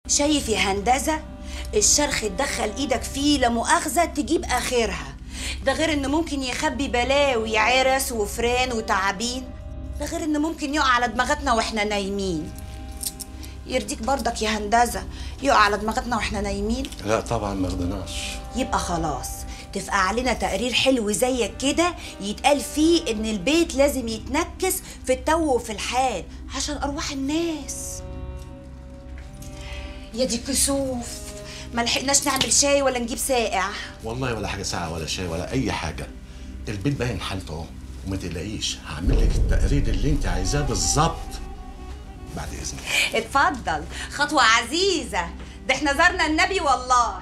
شايف يا هندسة الشرخ تدخل ايدك فيه لا مؤاخذة تجيب اخرها ده غير انه ممكن يخبي بلاوي عرس وفران وتعابين ده غير انه ممكن يقع على دماغتنا واحنا نايمين يرضيك برضك يا هندسة يقع على دماغتنا واحنا نايمين لا طبعا ما رضيناش يبقى خلاص تفقع علينا تقرير حلو زيك كده يتقال فيه ان البيت لازم يتنكس في التو وفي الحال عشان ارواح الناس يا دي كسوف ما لحقناش نعمل شاي ولا نجيب ساقع والله ولا حاجه ساعه ولا شاي ولا اي حاجه البيت باين حالته اهو وما تقلقيش هعمل لك التقرير اللي انت عايزاه بالظبط بعد اذنك اتفضل خطوة عزيزة ده احنا زرنا النبي والله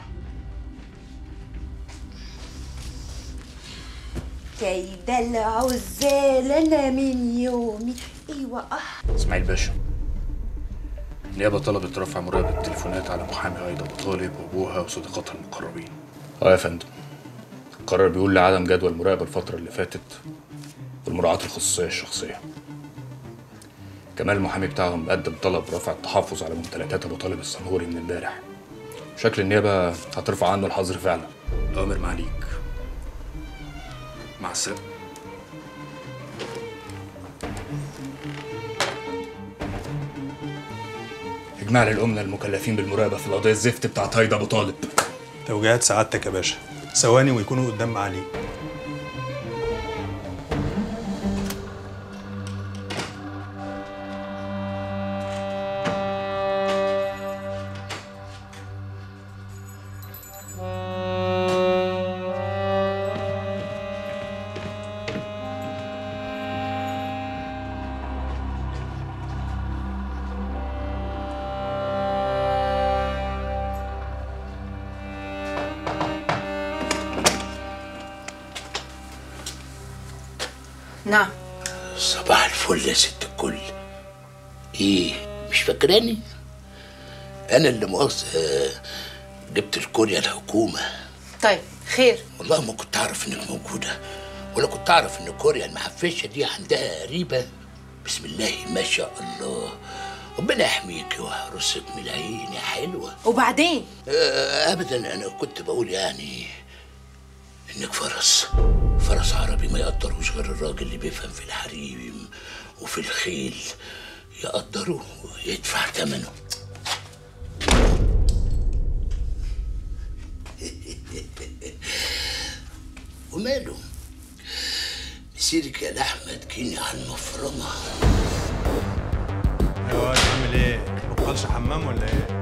كيد العزال انا من يومي ايوه اه اسماعيل باشا النيابة طلبت رفع مراقبة التليفونات على محامي أيضا أبو طالب وأبوها وصديقاتها المقربين اه يا فندم القرار بيقول لعدم جدوى المراقبة الفترة اللي فاتت والمراعاة الخصوصية الشخصية كمان المحامي بتاعهم قدم طلب رفع التحفظ على ممتلكات أبو طالب السنهوري من امبارح شكل النيابة هترفع عنه الحظر فعلا الأوامر معاليك مع السلامة اجماع للأمة المكلفين بالمراقبة في القضية الزفت بتاعت هيدا أبو طالب توجيهات سعادتك يا باشا ثواني ويكونوا قدام معاليك نعم صباح الفل يا ست الكل ايه مش فاكراني انا اللي مؤاخذة جبت الكوريا الحكومة طيب خير والله ما كنت اعرف انك موجودة ولا كنت اعرف ان كوريا المحفشة دي عندها قريبة بسم الله ما شاء الله ربنا يحميك ويحرسك من العين يا حلوة وبعدين آه، ابدا انا كنت بقول يعني انك فرس فرس عربي ما يقدروش غير الراجل اللي بيفهم في الحريم وفي الخيل يقدره ويدفع ثمنه وماله مسيرك يا لحمة تجيني على المفرمة ايوه تعمل ايه؟ بطلش حمام ولا ايه؟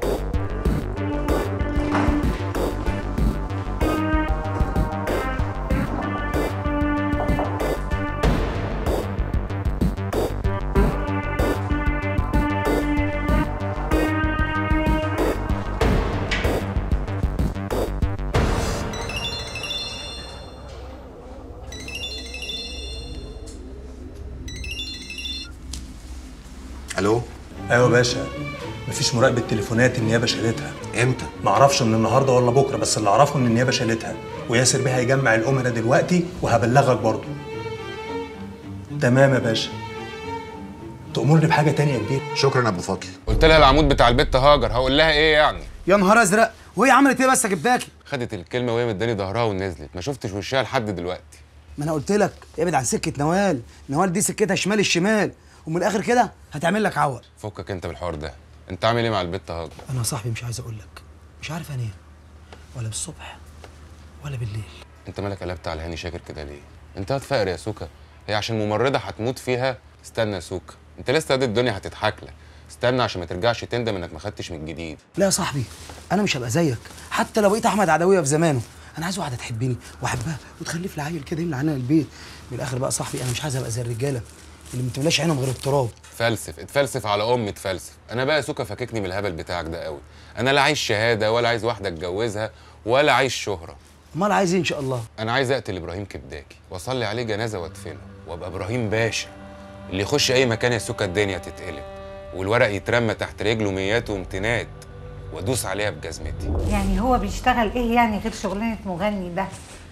الو ايوه يا باشا مفيش مراقبة تليفونات النيابة شالتها امتى معرفش من النهارده ولا بكره بس اللي اعرفه ان النيابة شالتها وياسر بيه هيجمع الأمراء دلوقتي وهبلغك برضه تمام يا باشا تأمرني بحاجة تانية يا كبير شكرا يا ابو فضل قلت لها العمود بتاع البت هاجر هقول لها ايه يعني يا نهار ازرق وهي عملت ايه بس يا جبتاكي خدت الكلمه وهي مداني ظهرها ونزلت ما شفتش وشها لحد دلوقتي ما انا قلت لك ابعد عن سكه نوال نوال دي سكتها شمال الشمال ومن الاخر كده هتعمل لك عور فكك انت بالحوار ده انت عامل ايه مع البت هاجر انا يا صاحبي مش عايز اقول لك مش عارف انام ولا بالصبح ولا بالليل انت مالك قلبت على هاني شاكر كده ليه انت هتفقر يا سوكا هي عشان ممرضه هتموت فيها استنى يا سوكا انت لسه قد الدنيا هتضحك لك استنى عشان ما ترجعش تندم انك ما خدتش من الجديد لا يا صاحبي انا مش هبقى زيك حتى لو بقيت احمد عدويه في زمانه انا عايز واحده تحبني واحبها وتخلف لي عيل كده يملى عنها البيت من الاخر بقى يا صاحبي انا مش عايز ابقى زي الرجاله اللي ما تملاش عينهم غير التراب فلسف اتفلسف على ام اتفلسف انا بقى يا سوكا فاككني من الهبل بتاعك ده قوي انا لا عايز شهاده ولا عايز واحده اتجوزها ولا عايز شهره امال عايز ايه ان شاء الله انا عايز اقتل ابراهيم كبداكي واصلي عليه جنازه وادفنه وابقى ابراهيم باشا اللي يخش اي مكان يا سوكا الدنيا تتقلب والورق يترمى تحت رجله ميات وامتنات وادوس عليها بجزمتي يعني هو بيشتغل ايه يعني غير شغلانه مغني ده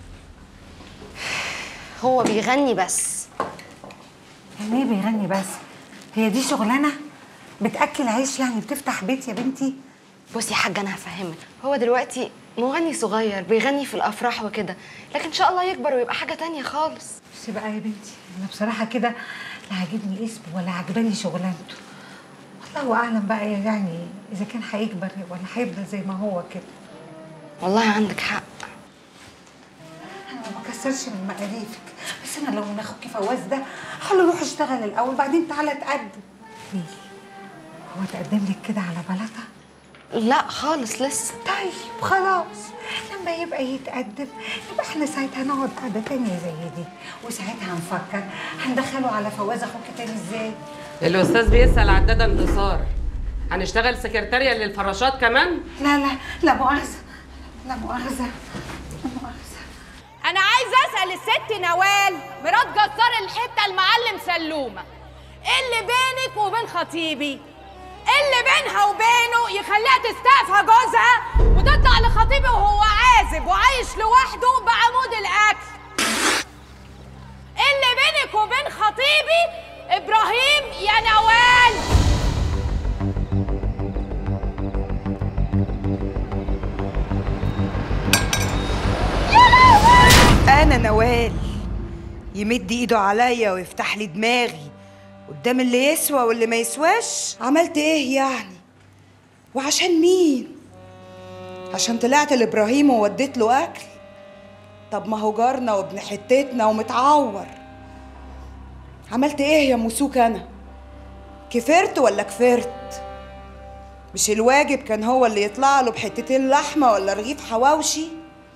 هو بيغني بس يعني ايه بيغني بس هي دي شغلانه بتاكل عيش يعني بتفتح بيت يا بنتي بصي يا حاجه انا هفهمك هو دلوقتي مغني صغير بيغني في الافراح وكده لكن ان شاء الله يكبر ويبقى حاجه تانية خالص بس بقى يا بنتي انا بصراحه كده لا عاجبني اسمه ولا عجباني شغلانته والله اعلم بقى يعني اذا كان هيكبر ولا هيفضل زي ما هو كده والله عندك حق انا ما بكسرش من مقاريفك بس انا لو من اخوكي فواز ده هقول روح اشتغل الاول بعدين تعالى اتقدم ليه هو تقدم لك كده على بلاطه لا خالص لسه طيب خلاص لما يبقى يتقدم يبقى احنا ساعتها نقعد قعده تانية زي دي وساعتها هنفكر هندخله على فواز اخوك تاني ازاي الأستاذ بيسأل عدادة انتصار هنشتغل سكرتارية للفراشات كمان؟ لا لا لا مؤاخذه لا مؤاخذه لا مؤاخذه انا عايزه اسال الست نوال مرات جزار الحته المعلم سلومه ايه اللي بينك وبين خطيبي ايه اللي بينها وبينه يخليها تستعفى جوزها وتطلع لخطيبي وهو عازب وعايش لوحده بعمود الاكل ايه اللي بينك وبين خطيبي ابراهيم يا نوال انا نوال يمد ايده عليا ويفتح لي دماغي قدام اللي يسوى واللي ما يسواش عملت ايه يعني وعشان مين عشان طلعت لابراهيم ووديت له اكل طب ما هو جارنا وابن حتتنا ومتعور عملت ايه يا موسوك انا كفرت ولا كفرت مش الواجب كان هو اللي يطلع له بحتتين لحمه ولا رغيف حواوشي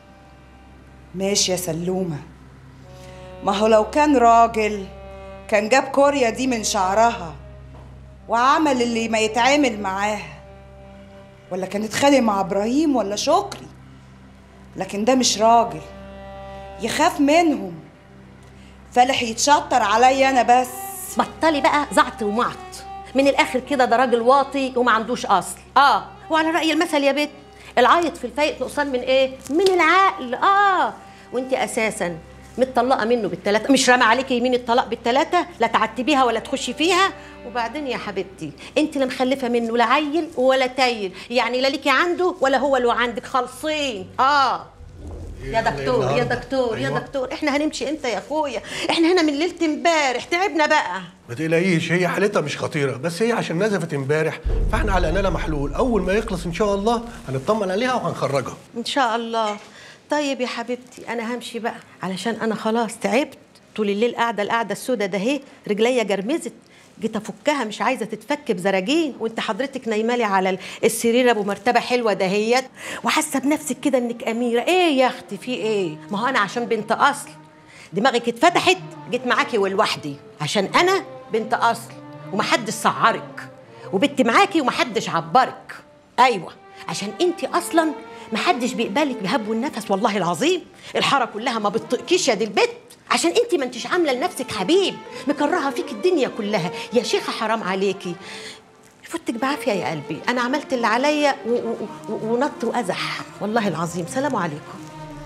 ماشي يا سلومة ما هو لو كان راجل كان جاب كوريا دي من شعرها وعمل اللي ما يتعامل معاها ولا كان اتخانق مع ابراهيم ولا شكري لكن ده مش راجل يخاف منهم فالح يتشطر عليا انا بس بطلي بقى زعط ومعط من الاخر كده ده راجل واطي وما عندوش اصل اه وعلى راي المثل يا بت العيط في الفايق نقصان من ايه من العقل اه وانت اساسا متطلقه منه بالتلاته مش رامي عليكي يمين الطلاق بالتلاته لا تعتبيها ولا تخشي فيها وبعدين يا حبيبتي انت لا مخلفه منه لا عيل ولا تايل يعني لا ليكي عنده ولا هو له عندك خالصين اه يا دكتور يا دكتور يا دكتور احنا هنمشي امتى يا اخويا احنا هنا من ليله امبارح تعبنا بقى ما تقلقيش هي حالتها مش خطيره بس هي عشان نزفت امبارح فاحنا على اننا محلول اول ما يخلص ان شاء الله هنطمن عليها وهنخرجها ان شاء الله طيب يا حبيبتي انا همشي بقى علشان انا خلاص تعبت طول الليل قاعده القعده السودة ده اهي رجليا جرمزت جيت افكها مش عايزه تتفك بزراجين وانت حضرتك نايمالي على السرير ابو مرتبه حلوه دهيت وحاسه بنفسك كده انك اميره ايه يا اختي في ايه ما هو انا عشان بنت اصل دماغك اتفتحت جيت معاكي ولوحدي عشان انا بنت اصل ومحدش سعرك وبنت معاكي ومحدش عبرك ايوه عشان انت اصلا محدش بيقبلك بهب النفس والله العظيم الحاره كلها ما بتطقكيش يا دي البت عشان انت ما انتش عامله لنفسك حبيب مكرهه فيك الدنيا كلها يا شيخه حرام عليكي فوتك بعافيه يا قلبي انا عملت اللي عليا و- و- و- ونط وازح والله العظيم سلام عليكم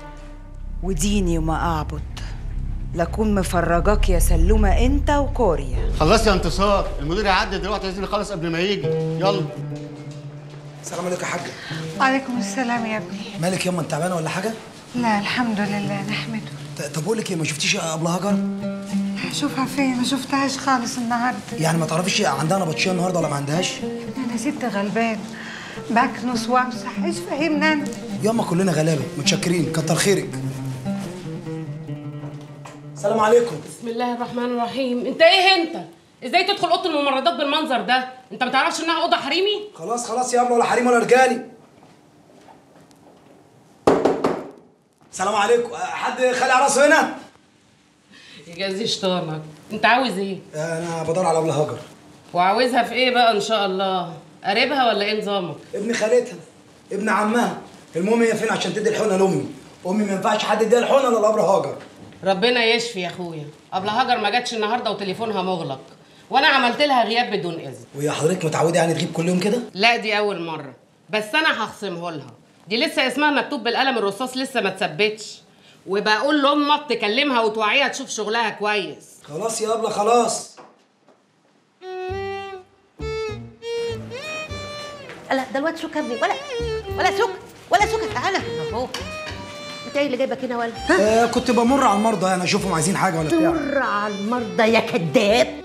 وديني وما اعبد لكون مفرجاك يا سلومة انت وكوريا خلصت يا انتصار المدير يعدي دلوقتي لازم يخلص قبل ما يجي يلا السلام عليكم يا حاجه وعليكم السلام يا ابني مالك ياما انت تعبانه ولا حاجه لا الحمد لله نحمده ط- طب بقول لك ايه ما شفتيش ابله هاجر هشوفها فين ما شفتهاش خالص النهارده يعني ما تعرفيش عندها نبطشيه النهارده ولا ما عندهاش انا ست غلبان بكنس وامسح ايش فاهمنا انت ياما كلنا غلابه متشكرين كتر خيرك السلام عليكم بسم الله الرحمن الرحيم انت ايه انت ازاي تدخل اوضه الممرضات بالمنظر ده انت ما تعرفش انها اوضه حريمي خلاص خلاص يا ابله ولا حريم ولا رجالي السلام عليكم أه، حد خلع راسه هنا يجازي شيطانك انت عاوز ايه انا بدور على ابله هاجر وعاوزها في ايه بقى ان شاء الله قريبها ولا ايه نظامك ابن خالتها ابن عمها المهم هي فين عشان تدي الحقنه لامي امي ما ينفعش حد يديها الحقنه الا لابره هاجر ربنا يشفي يا اخويا ابله هاجر ما جاتش النهارده وتليفونها مغلق وانا عملت لها غياب بدون اذن وهي حضرتك متعوده يعني تغيب كل يوم كده لا دي اول مره بس انا هخصمه لها دي لسه اسمها مكتوب بالقلم الرصاص لسه ما اتثبتش وبقول لامك تكلمها وتوعيها تشوف شغلها كويس خلاص يا ابله خلاص لا ده الواد سكر ابني ولا ولا سكر ولا سكر تعالى اهو انت ايه اللي جايبك هنا ولا آه كنت بمر على المرضى يعني اشوفهم عايزين حاجه ولا بتاع تمر على المرضى يا كذاب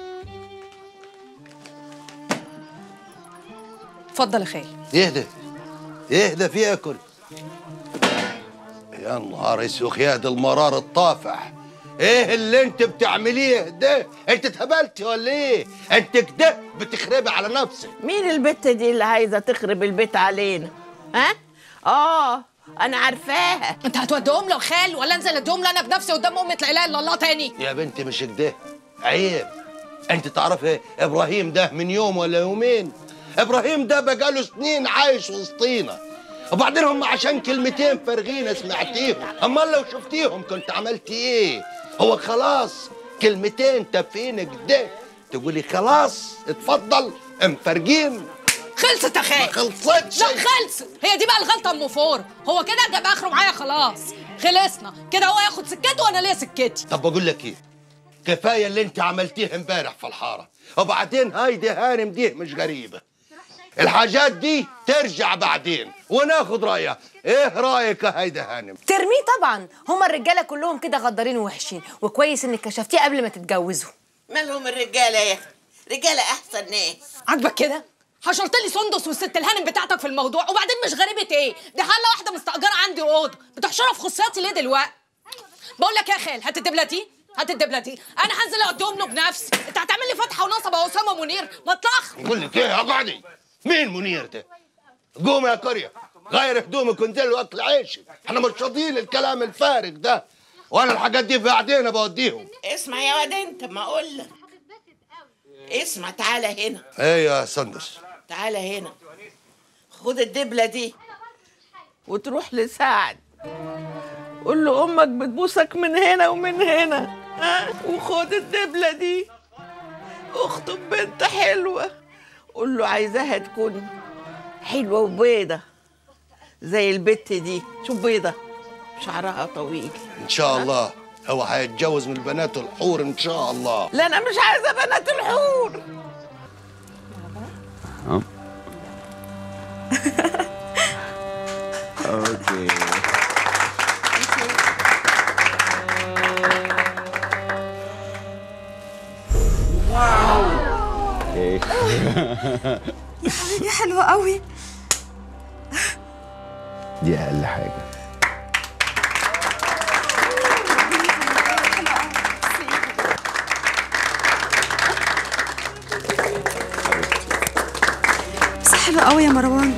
اتفضل يا خال اهدى اهدى في اكل يا نهار اسوخ يا ده المرار الطافح ايه اللي انت بتعمليه ده انت اتهبلتي ولا ايه انت كده بتخربي على نفسك مين البت دي اللي عايزه تخرب البيت علينا ها اه انا عارفاها انت هتوديهم له يا خال ولا انزل اديهم له انا بنفسي قدام امة لا اله الا الله تاني يا بنتي مش كده عيب انت تعرفي ابراهيم ده من يوم ولا يومين ابراهيم ده بقاله سنين عايش وسطينا وبعدين هم عشان كلمتين فارغين سمعتيهم امال لو شفتيهم كنت عملتي ايه هو خلاص كلمتين تافهين كده تقولي خلاص اتفضل مفرجين خلصت يا خال ما خلصتش لا خلصت هي دي بقى الغلطه ام فور هو كده جاب اخره معايا خلاص خلصنا كده هو ياخد سكته وانا ليا سكتي طب بقول لك ايه كفايه اللي انت عملتيه امبارح في الحاره وبعدين هايدي هانم دي مش غريبه الحاجات دي ترجع بعدين وناخد رايها ايه رايك يا هايدي هانم ترميه طبعا هما الرجاله كلهم كده غدارين ووحشين وكويس انك كشفتيه قبل ما تتجوزوا مالهم الرجاله يا اخي رجاله احسن ناس عاجبك كده حشرت لي سندس والست الهانم بتاعتك في الموضوع وبعدين مش غريبه ايه دي حله واحده مستاجره عندي اوضه بتحشرها في خصياتي ليه دلوقتي بقول لك يا خال هات الدبله دي هات الدبله دي انا هنزل اوديهم له بنفسي انت هتعمل لي فتحه ونصب يا اسامه منير ما اطلعش بقول لك ايه اقعدي مين منير ده قوم يا كوريا غير هدومك وانزل واكل عيشك احنا مش راضيين الكلام الفارغ ده وانا الحاجات دي بعدين بوديهم اسمع يا واد انت ما اقول لك اسمع تعالى هنا ايه يا سندس تعالى هنا خد الدبله دي وتروح لسعد قول له امك بتبوسك من هنا ومن هنا ها وخد الدبله دي اخطب بنت حلوه قول له عايزاها تكون حلوه وبيضه زي البت دي شوف بيضه شعرها طويل ان شاء الله هو هيتجوز من البنات الحور ان شاء الله لا انا مش عايزه بنات الحور اوكي اوكي دي حلوة قوي دي اقل حاجه بس حلوة قوي يا مروان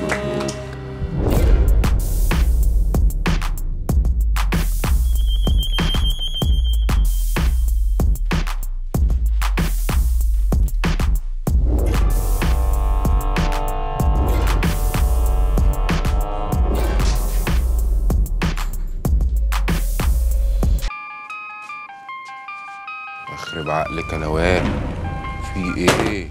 اخرب عقلك يا نوال في ايه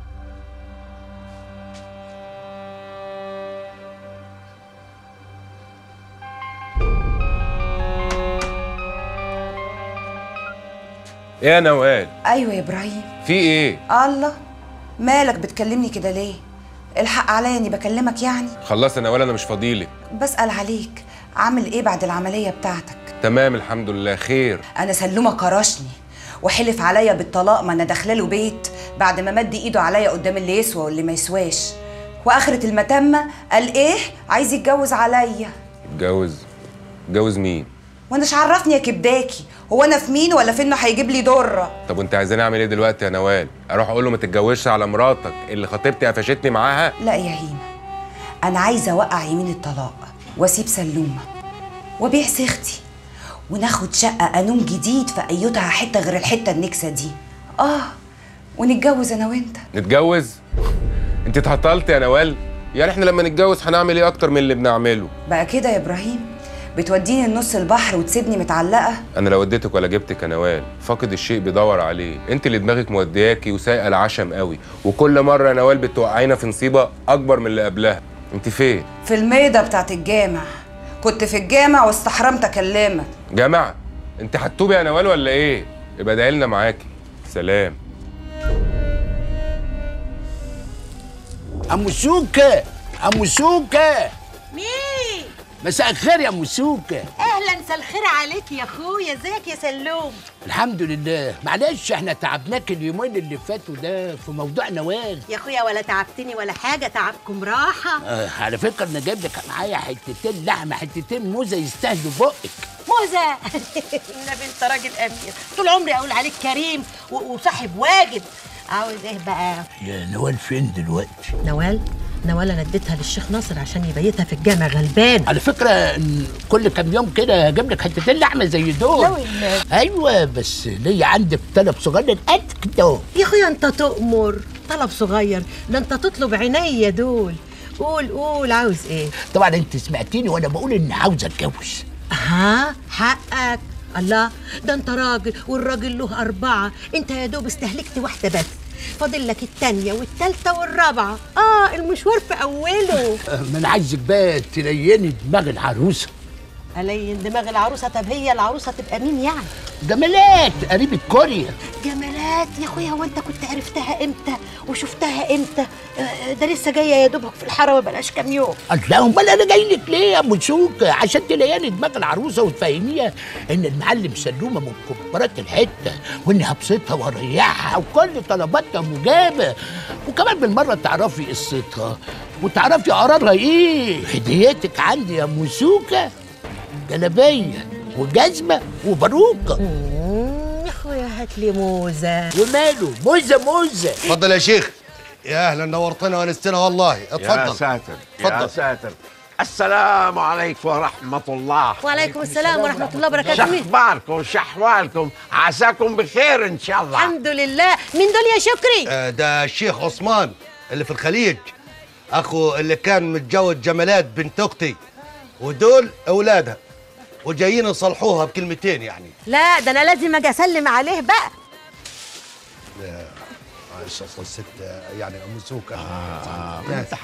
ايه يا نوال ايوه يا ابراهيم في ايه الله مالك بتكلمني كده ليه الحق عليا اني بكلمك يعني خلصت يا نوال انا مش فاضيلك بسأل عليك عامل ايه بعد العملية بتاعتك تمام الحمد لله خير انا سلومة كرشني وحلف عليا بالطلاق ما انا داخله له بيت بعد ما مد ايده عليا قدام اللي يسوى واللي ما يسواش واخرة المتمة قال ايه عايز يتجوز عليا اتجوز اتجوز مين وانا مش عرفني يا كبداكي هو انا في مين ولا في انه هيجيب لي ضره طب وانت عايزاني اعمل ايه دلوقتي يا نوال اروح اقول له ما تتجوزش على مراتك اللي خطيبتي قفشتني معاها لا يا هيمة أنا عايزة أوقع يمين الطلاق وأسيب سلومة وأبيع سيختي وناخد شقة قانون جديد في أيتها حتة غير الحتة النكسة دي آه ونتجوز أنا وأنت نتجوز انت اتهطلت يا نوال يعني احنا لما نتجوز هنعمل ايه اكتر من اللي بنعمله بقى كده يا إبراهيم بتوديني النص البحر وتسيبني متعلقة انا لو وديتك ولا جبتك يا نوال فاقد الشيء بيدور عليه انت اللي دماغك مودياكي وسايقه العشم قوي وكل مره يا نوال بتوقعينا في نصيبه اكبر من اللي قبلها انت فين في الميضة بتاعت الجامع كنت في الجامع واستحرمت أكلمك جامعه انت هتوبي يا نوال ولا ايه يبقى ادعي لنا معاكي سلام عم سوكة ام سوكه مين مساء الخير يا ام سوكه اهلا مساء الخير عليك يا اخويا ازيك يا سلوم الحمد لله معلش احنا تعبناك اليومين اللي فاتوا ده في موضوع نوال يا اخويا ولا تعبتني ولا حاجه تعبكم راحه آه على فكره انا جايب لك معايا حتتين لحمه حتتين موزه يستاهلوا بقك موزه النبي انت راجل امير طول عمري اقول عليك كريم و- وصاحب واجب عاوز ايه بقى يا نوال فين دلوقتي نوال نوال انا اديتها للشيخ ناصر عشان يبيتها في الجامع غلبان على فكره إن كل كام يوم كده هجيب لك حتتين لحمه زي دول لا والنبي. ايوه بس ليا عندك طلب صغير قد كده يا اخويا انت تؤمر طلب صغير ده انت تطلب عينيا دول قول قول عاوز ايه طبعا انت سمعتيني وانا بقول اني عاوز اتجوز ها حقك الله ده انت راجل والراجل له أربعة انت يا دوب استهلكت واحدة بس فاضل لك التانية والتالتة والرابعة اه المشوار في أوله من عايزك بقى تليني دماغ العروسه ألين دماغ العروسة طب هي العروسة تبقى مين يعني؟ جمالات قريبة كوريا جمالات يا اخويا هو انت كنت عرفتها امتى وشفتها امتى آه، ده لسه جايه يا دوبك في الحاره ما بقاش كام يوم الله امال انا جاي لك ليه يا ام سوكه عشان تلياني دماغ العروسه وتفهميها ان المعلم سلومه من كبارات الحته واني هبسطها واريحها وكل طلباتها مجابه وكمان بالمره تعرفي قصتها وتعرفي قرارها ايه هديتك عندي يا ام سوكه جلابيه وجزمه وباروكه يا اخويا هات لي موزه وماله موزه موزه اتفضل يا شيخ يا اهلا نورتنا وانستنا والله اتفضل يا ساتر يا اتفضل. ساتر السلام عليكم ورحمة الله وعليكم السلام ورحمه الله وبركاته مين شخباركم شحوالكم عساكم بخير إن شاء الله الحمد لله مين دول يا شكري آه، ده الشيخ عثمان اللي في الخليج اخو اللي كان متجوز جمالات بنت اختي ودول اولادها وجايين يصلحوها بكلمتين يعني لا ده انا لازم اجي اسلم عليه بقى لا، معلش اصل الست آه، يعني ام سوكه آه ناس.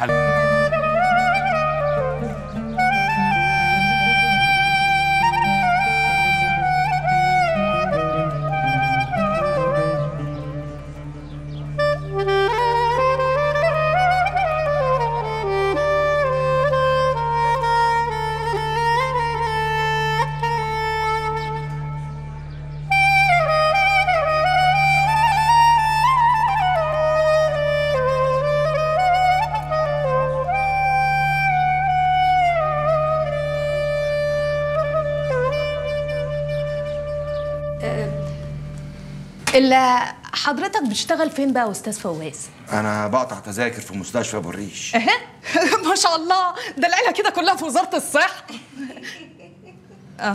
الا حضرتك بتشتغل فين بقى يا استاذ فواز انا بقطع تذاكر في مستشفى ابو الريش اها ما شاء الله ده العيله كده كلها في وزاره الصحه اه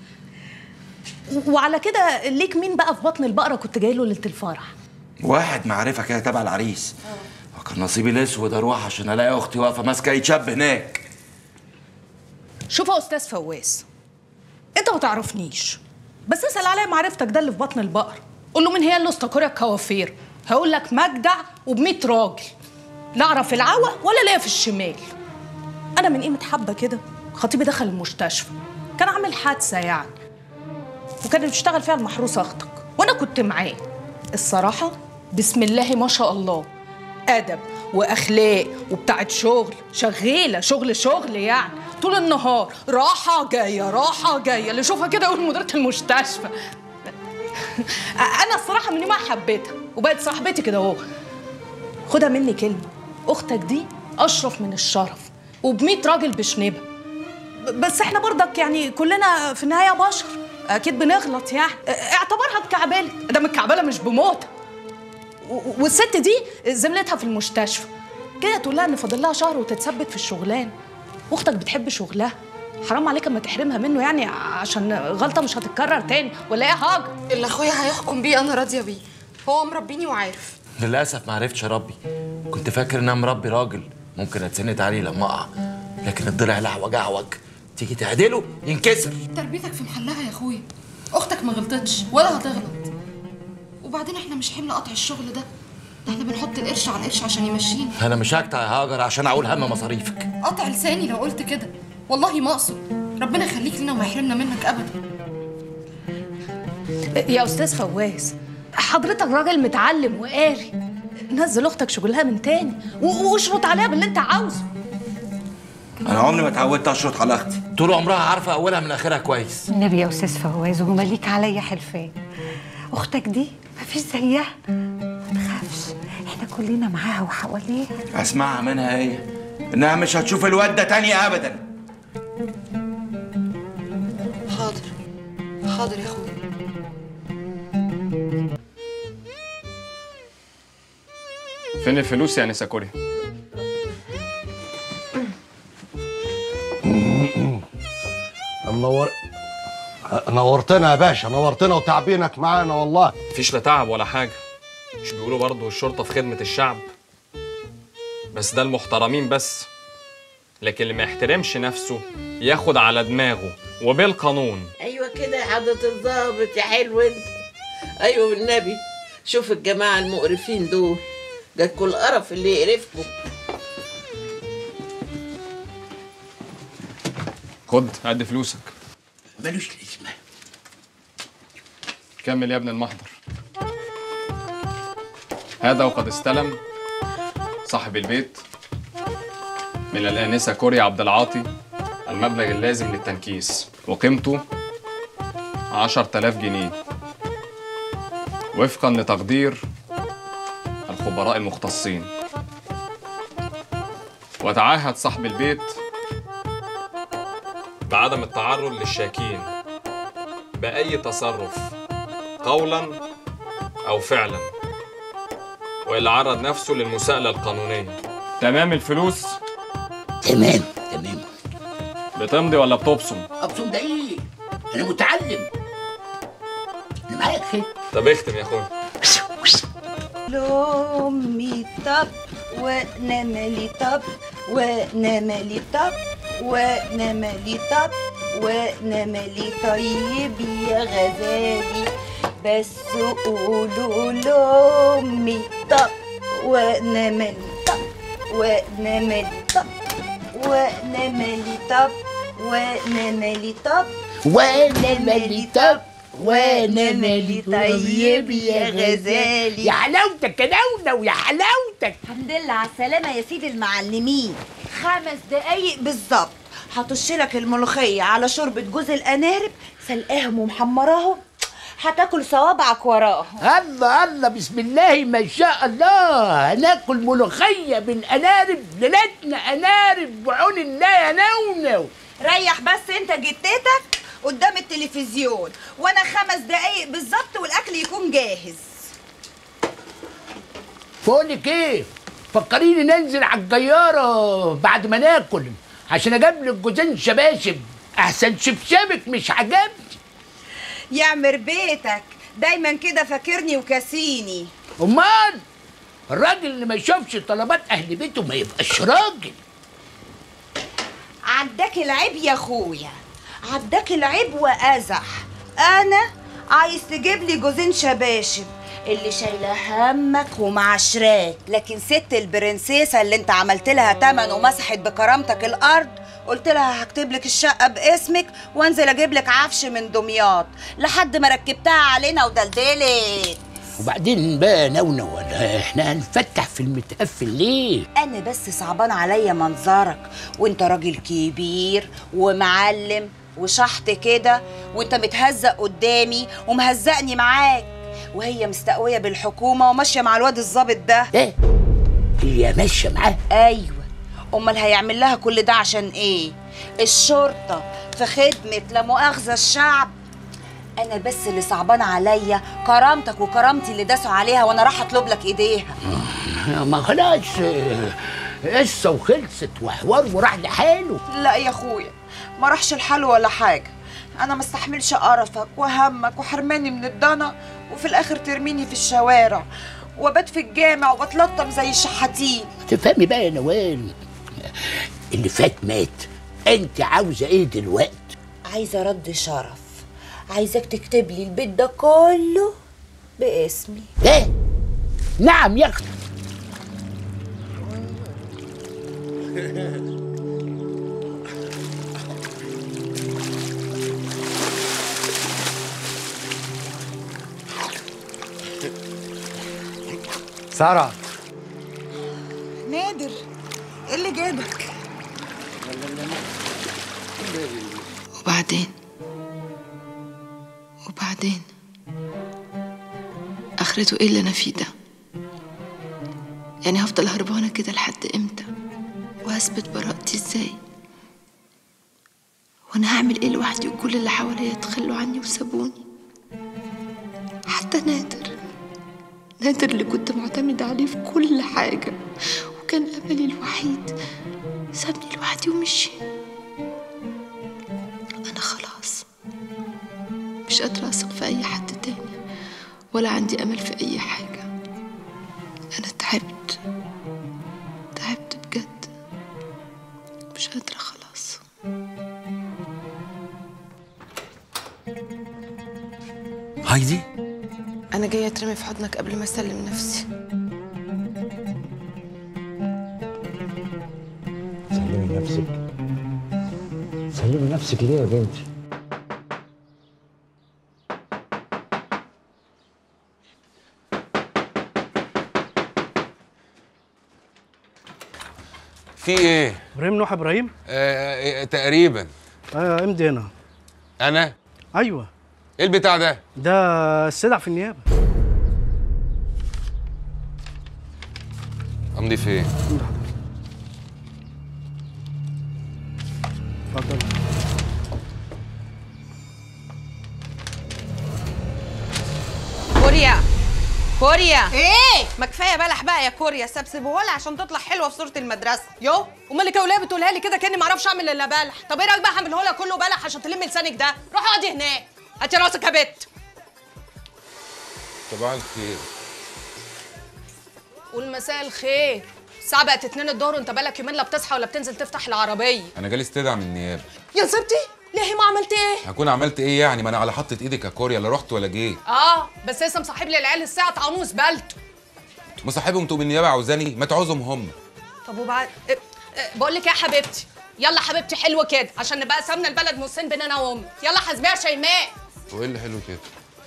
وعلى كده ليك مين بقى في بطن البقره كنت جاي له ليله الفرح واحد معرفه كده تبع العريس وكان نصيبي الاسود اروح عشان الاقي اختي واقفه ماسكه ايد شاب هناك شوف يا استاذ فواز انت ما تعرفنيش بس اسال عليا معرفتك ده اللي في بطن البقر قول له مين هي اللي استقرة الكوافير هقول لك مجدع وب راجل لا اعرف العوى ولا ليا في الشمال انا من قيمه حبه كده خطيبي دخل المستشفى كان عامل حادثه يعني وكانت بتشتغل فيها المحروسه اختك وانا كنت معاه الصراحه بسم الله ما شاء الله ادب واخلاق وبتاعت شغل شغاله شغل شغل يعني طول النهار راحه جايه راحه جايه اللي يشوفها كده يقول مديره المستشفى انا الصراحه من يومها حبيتها وبقت صاحبتي كده اهو خدها مني كلمه اختك دي اشرف من الشرف وب راجل بشنبه ب- بس احنا برضك يعني كلنا في النهايه بشر اكيد بنغلط يعني اعتبرها اتكعبلت ده متكعبله مش بموت و- والست دي زميلتها في المستشفى كده تقول لها ان فاضل لها شهر وتتثبت في الشغلان واختك بتحب شغلها حرام عليك اما تحرمها منه يعني عشان غلطه مش هتتكرر تاني ولا ايه يا هاجر اللي اخويا هيحكم بيه انا راضيه بيه هو مربيني وعارف للاسف ما عرفتش اربي كنت فاكر ان انا مربي راجل ممكن اتسند عليه لما اقع لكن الضلع لعوج اعوج تيجي تعدله ينكسر تربيتك في محلها يا اخويا اختك ما غلطتش ولا هتغلط وبعدين احنا مش حمل قطع الشغل ده ده احنا بنحط القرش على القرش عشان يمشينا انا مش هقطع يا هاجر عشان اقول هم مصاريفك قطع لساني لو قلت كده والله ما اقصد ربنا يخليك لنا وما يحرمنا منك ابدا يا استاذ فواز حضرتك راجل متعلم وقاري نزل اختك شغلها من تاني و- واشرط عليها باللي انت عاوزه انا عمري ما اتعودت اشرط على اختي طول عمرها عارفه اولها من اخرها كويس النبي يا استاذ فواز وهما ليك عليا حلفان اختك دي مفيش زيها ما تخافش احنا كلنا معاها وحواليها اسمعها منها هي انها مش هتشوف الواد ده تاني ابدا حاضر حاضر يا اخويا فين الفلوس يا نسا كوريا منور نورتنا يا باشا نورتنا وتعبينك معانا والله مفيش لا تعب ولا حاجه مش بيقولوا برضه الشرطه في خدمه الشعب بس ده المحترمين بس لكن اللي ما يحترمش نفسه ياخد على دماغه وبالقانون ايوه كده يا حضرة الظابط يا حلو انت ايوه والنبي شوف الجماعه المقرفين دول ده كل قرف اللي يقرفكم خد قد فلوسك ملوش لازمه كمل يا ابن المحضر هذا وقد استلم صاحب البيت من الآنسة كوريا عبد العاطي المبلغ اللازم للتنكيس وقيمته عشر تلاف جنيه وفقا لتقدير الخبراء المختصين وتعهد صاحب البيت بعدم التعرض للشاكين بأي تصرف قولا أو فعلا وإلا عرض نفسه للمساءلة القانونية تمام الفلوس تمام تمام بتمضي ولا بتبصم ابصم ده ايه انا متعلم انا معاك خير طب اختم يا اخويا لأمي طب وأنا مالي طب وأنا مالي طب وأنا مالي طب وأنا مالي طيب يا غزالي بس قولوا لأمي طب وأنا مالي طب وأنا مالي طب وأنا مالي طب وأنا مالي طب وانا مالي طب وانا مالي طيب يا غزالي يا حلاوتك يا نونو يا حلاوتك الحمد لله على السلامة يا سيدي المعلمين خمس دقايق بالظبط هطش لك الملوخية على شوربة جوز الأنارب سلقاهم ومحمراهم هتاكل صوابعك وراهم الله الله بسم الله ما شاء الله هناكل ملوخيه بالانارب ليلتنا انارب بعون الله يا نونو ريح بس انت جتتك قدام التلفزيون وانا خمس دقايق بالظبط والاكل يكون جاهز بقولك ايه فكريني ننزل على الجياره بعد ما ناكل عشان اجيب لك جوزين شباشب احسن شبشبك مش عجبني يعمر بيتك دايما كده فاكرني وكاسيني امال الراجل اللي ما يشوفش طلبات اهل بيته ما يبقاش راجل عداك العيب يا اخويا عداك العيب وازح انا عايز تجيب لي جوزين شباشب اللي شايله همك ومعشراك لكن ست البرنسيسه اللي انت عملت لها تمن ومسحت بكرامتك الارض قلت لها هكتب لك الشقه باسمك وانزل اجيب لك عفش من دمياط لحد ما ركبتها علينا ودلدلت وبعدين بقى نونو ولا احنا هنفتح في المتقفل ليه انا بس صعبان عليا منظرك وانت راجل كبير ومعلم وشحط كده وانت متهزق قدامي ومهزقني معاك وهي مستقويه بالحكومه وماشيه مع الواد الظابط ده ايه هي ماشيه معاه ايوه امال هيعمل لها كل ده عشان ايه الشرطه في خدمه لا مؤاخذه الشعب انا بس اللي صعبان عليا كرامتك وكرامتي اللي داسوا عليها وانا راح اطلب لك ايديها ما خلاص آه، قصه وخلصت وحوار وراح لحاله لا يا اخويا ما راحش الحال ولا حاجه انا ما استحملش قرفك وهمك وحرماني من الضنا وفي الاخر ترميني في الشوارع وبات في الجامع وبتلطم زي الشحاتين تفهمي بقى يا نوال اللي فات مات انت عاوزه ايه دلوقتي عايزه رد شرف عايزك تكتب لي البيت ده كله باسمي ايه نعم يا اختي سارة نادر ايه اللي جابك وبعدين وبعدين اخرته ايه اللي انا فيه ده يعني هفضل هربانه كده لحد امتى وهثبت براءتي ازاي وانا هعمل ايه لوحدي وكل اللي حواليا تخلوا عني وسابوني حتى نادر نادر اللي كنت معتمدة عليه في كل حاجة وكان أملي الوحيد سابني لوحدي ومشي أنا خلاص مش قادرة أثق في أي حد تاني ولا عندي أمل في أي حاجة أنا تعبت تعبت بجد مش قادرة خلاص هايدي أنا جاية أترمي في حضنك قبل ما أسلم نفسي سلمي نفسك سلمي نفسك ليه يا بنتي في ايه؟ ابراهيم نوح ابراهيم آه آه، تقريبا ايوه امضي هنا انا ايوه ايه البتاع ده؟ ده السلع في النيابه امضي فين؟ اتفضل كوريا كوريا ايه ما كفايه بلح بقى يا كوريا سبسبهولها عشان تطلع حلوه في صوره المدرسه يو امال اللي كده بتقولها لي كده كاني ما اعرفش اعمل الا بلح طب ايه رايك بقى اعمله لها كله بلح عشان تلم لسانك ده روحي اقعدي هناك هاتي راسك يا بت صباح الخير قول مساء الخير الساعه بقت 2 الظهر وانت بالك يومين لا بتصحى ولا بتنزل تفتح العربيه انا جالي استدعاء من النيابه يا نسبتي ليه ما عملت ايه هكون عملت ايه يعني ما انا على حطة ايدك يا كوريا لا رحت ولا جيت اه بس لسه مصاحب لي العيال الساعه طعنوس بلت مصاحبهم تقوم النيابه عاوزاني ما تعوزهم هم طب وبعد إيه، إيه، بقول لك إيه يا حبيبتي يلا حبيبتي حلوه كده عشان نبقى سمنا البلد نصين بين انا وامي يلا حاسبيها شيماء وايه اللي حلو كده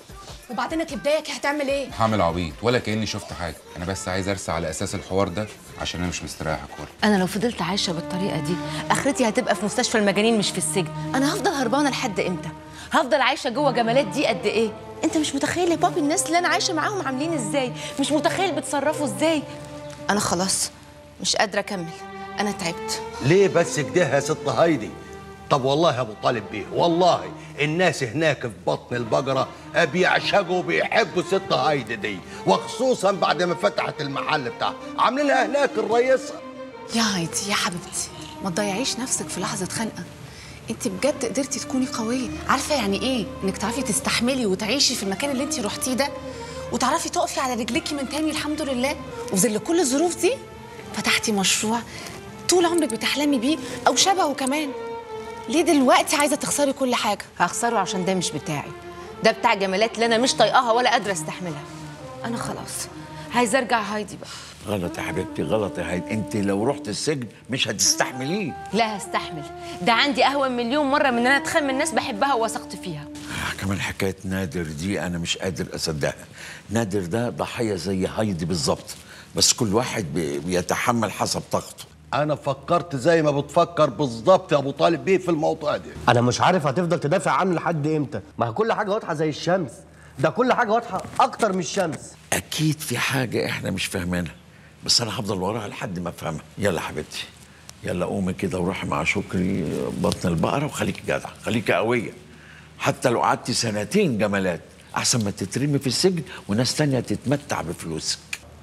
وبعدين كبدايك هتعمل ايه هعمل عبيط ولا كاني شفت حاجه انا بس عايز ارسى على اساس الحوار ده عشان انا مش مستريح يا كوريا انا لو فضلت عايشه بالطريقه دي اخرتي هتبقى في مستشفى المجانين مش في السجن انا هفضل هربانه لحد امتى هفضل عايشه جوه جمالات دي قد ايه انت مش متخيل يا بابي الناس اللي انا عايشه معاهم عاملين ازاي مش متخيل بيتصرفوا ازاي انا خلاص مش قادره اكمل انا تعبت ليه بس كده يا ست هايدي طب والله يا ابو طالب بيه والله الناس هناك في بطن البقره بيعشقوا وبيحبوا ست هايدي دي وخصوصا بعد ما فتحت المحل بتاعها عاملينها هناك الرئيسه يا هايدي يا حبيبتي ما تضيعيش نفسك في لحظه خنقه انت بجد قدرتي تكوني قويه عارفه يعني ايه انك تعرفي تستحملي وتعيشي في المكان اللي انت روحتيه ده وتعرفي تقفي على رجليكي من تاني الحمد لله وفي ظل كل الظروف دي فتحتي مشروع طول عمرك بتحلمي بيه او شبهه كمان ليه دلوقتي عايزه تخسري كل حاجه هخسره عشان ده مش بتاعي ده بتاع جمالات اللي انا مش طايقاها ولا قادره استحملها انا خلاص عايزه ارجع هايدي بقى غلط يا حبيبتي غلط يا هايدي انت لو رحت السجن مش هتستحمليه لا هستحمل ده عندي اهون مليون مره من ان انا اتخان من ناس بحبها ووثقت فيها آه، كمان حكايه نادر دي انا مش قادر اصدقها نادر ده ضحيه زي هايدي بالظبط بس كل واحد بي- بيتحمل حسب طاقته انا فكرت زي ما بتفكر بالظبط يا ابو طالب بيه في الموضوع ده انا مش عارف هتفضل تدافع عنه لحد امتى ما هي كل حاجه واضحه زي الشمس ده كل حاجه واضحه اكتر من الشمس اكيد في حاجه احنا مش فاهمينها بس انا هفضل وراها لحد ما افهمها يلا حبيبتي يلا قومي كده وروحي مع شكري بطن البقره وخليكي جدعه خليكي قويه حتى لو قعدتي سنتين جمالات احسن ما تترمي في السجن وناس تانية تتمتع بفلوسك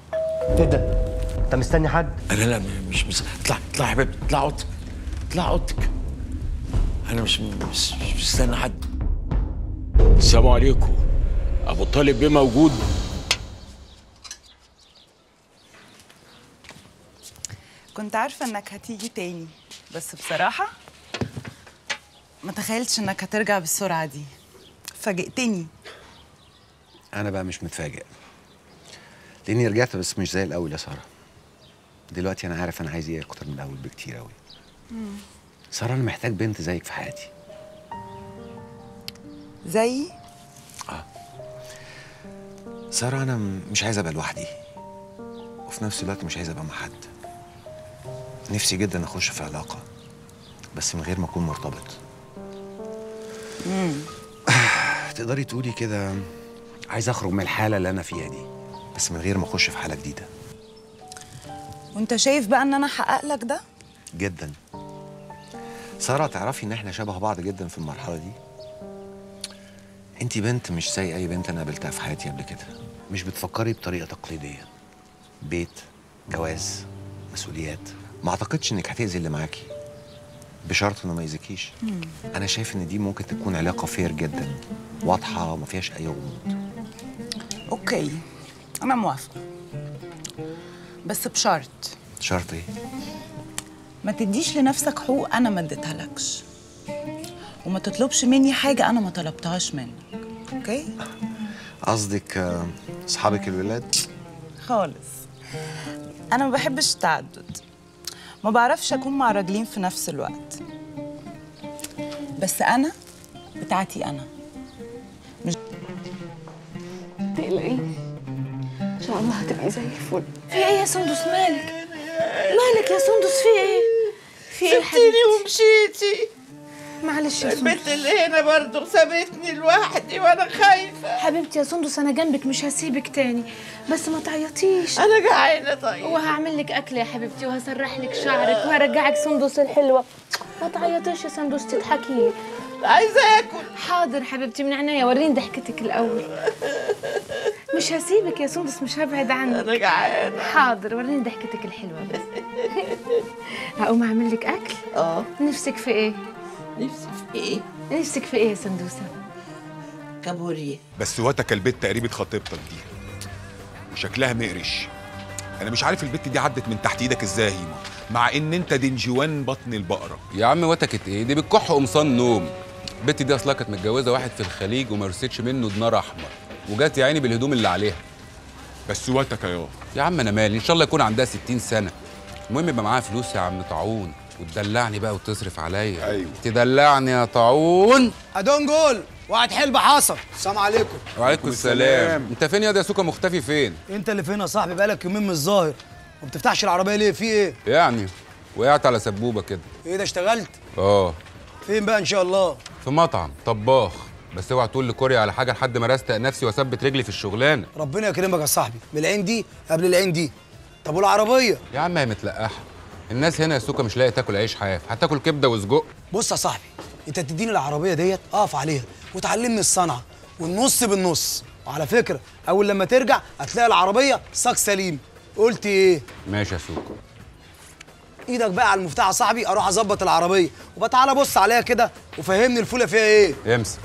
ايه ده انت مستني حد انا لا مش مش اطلع اطلع يا حبيبتي اطلع اوضتك اطلع اوضتك انا مش مش, مش مستني حد السلام عليكم ابو طالب بيه موجود كنت عارفة انك هتيجي تاني بس بصراحة ما تخيلتش انك هترجع بالسرعة دي فاجئتني انا بقى مش متفاجئ لاني رجعت بس مش زي الاول يا ساره دلوقتي انا عارف انا عايز ايه اكتر من الاول بكتير قوي ساره انا محتاج بنت زيك في حياتي زي ساره انا م- مش عايز ابقى لوحدي وفي نفس الوقت مش عايز ابقى مع حد نفسي جدا اخش في علاقه بس من غير ما اكون مرتبط تقدري تقولي كده عايز اخرج من الحاله اللي انا فيها دي بس من غير ما اخش في حاله جديده وانت شايف بقى ان انا احقق لك ده جدا ساره تعرفي ان احنا شبه بعض جدا في المرحله دي انت بنت مش زي اي بنت انا قابلتها في حياتي قبل كده مش بتفكري بطريقه تقليديه بيت جواز مسؤوليات ما اعتقدش انك هتاذي اللي معاكي بشرط انه ما يأذيكيش انا شايف ان دي ممكن تكون علاقه فير جدا واضحه وما فيهاش اي غموض اوكي انا موافقه بس بشرط شرط ايه ما تديش لنفسك حقوق انا ما اديتهالكش وما تطلبش مني حاجه انا ما طلبتهاش منك اوكي قصدك آه، اصحابك الولاد خالص انا ما بحبش التعدد ما بعرفش اكون مع راجلين في نفس الوقت بس انا بتاعتي انا مش تقلقي ان شاء الله هتبقي زي الفل في ايه يا سندس مالك مالك يا سندس في ايه في ايه يا سبتيني حبيبتي؟ ومشيتي معلش يا البنت سندس اللي هنا برضه سابتني لوحدي وانا خايفه حبيبتي يا سندس انا جنبك مش هسيبك تاني بس ما تعيطيش انا جعانه طيب وهعمل لك اكل يا حبيبتي وهسرح لك شعرك وهرجعك سندس الحلوه ما تعيطيش يا سندس تضحكي لي عايزه اكل حاضر حبيبتي من عينيا وريني ضحكتك الاول مش هسيبك يا سندس مش هبعد عنك انا جعانه حاضر وريني ضحكتك الحلوه بس هقوم اعمل لك اكل اه نفسك في ايه نفسي في ايه نفسك في ايه يا سندوسه كابوريه بس واتك البت تقريبة خطيبتك دي وشكلها مقرش انا مش عارف البت دي عدت من تحت ايدك ازاي يا هيما مع ان انت دنجوان بطن البقره يا عم وتكت ايه دي بتكح قمصان نوم البت دي اصلها كانت متجوزه واحد في الخليج وما رستش منه دينار احمر وجات يا عيني بالهدوم اللي عليها بس واتك يا يا عم انا مالي ان شاء الله يكون عندها 60 سنه المهم يبقى معاها فلوس يا عم طاعون وتدلعني بقى وتصرف عليا ايوه تدلعني يا طاعون ادون جول واحد حلبة حصل السلام عليكم وعليكم السلام انت فين يا ده سوكا مختفي فين انت اللي فين يا صاحبي بقالك يومين من الظاهر ما بتفتحش العربيه ليه في ايه يعني وقعت على سبوبه كده ايه ده اشتغلت اه فين بقى ان شاء الله في مطعم طباخ بس اوعى تقول لكوريا على حاجه لحد ما رستق نفسي واثبت رجلي في الشغلانه ربنا يكرمك يا صاحبي من العين دي قبل العين دي طب والعربيه يا عم هي متلقحه الناس هنا يا سوكا مش لاقي تاكل عيش حاف هتاكل كبده وسجق بص يا صاحبي انت تديني العربيه ديت اقف عليها وتعلمني الصنعه والنص بالنص وعلى فكره اول لما ترجع هتلاقي العربيه صاج سليم قلت ايه ماشي يا سوكا ايدك بقى على المفتاح يا صاحبي اروح اظبط العربيه وبقى تعالى بص عليها كده وفهمني الفوله فيها ايه امسك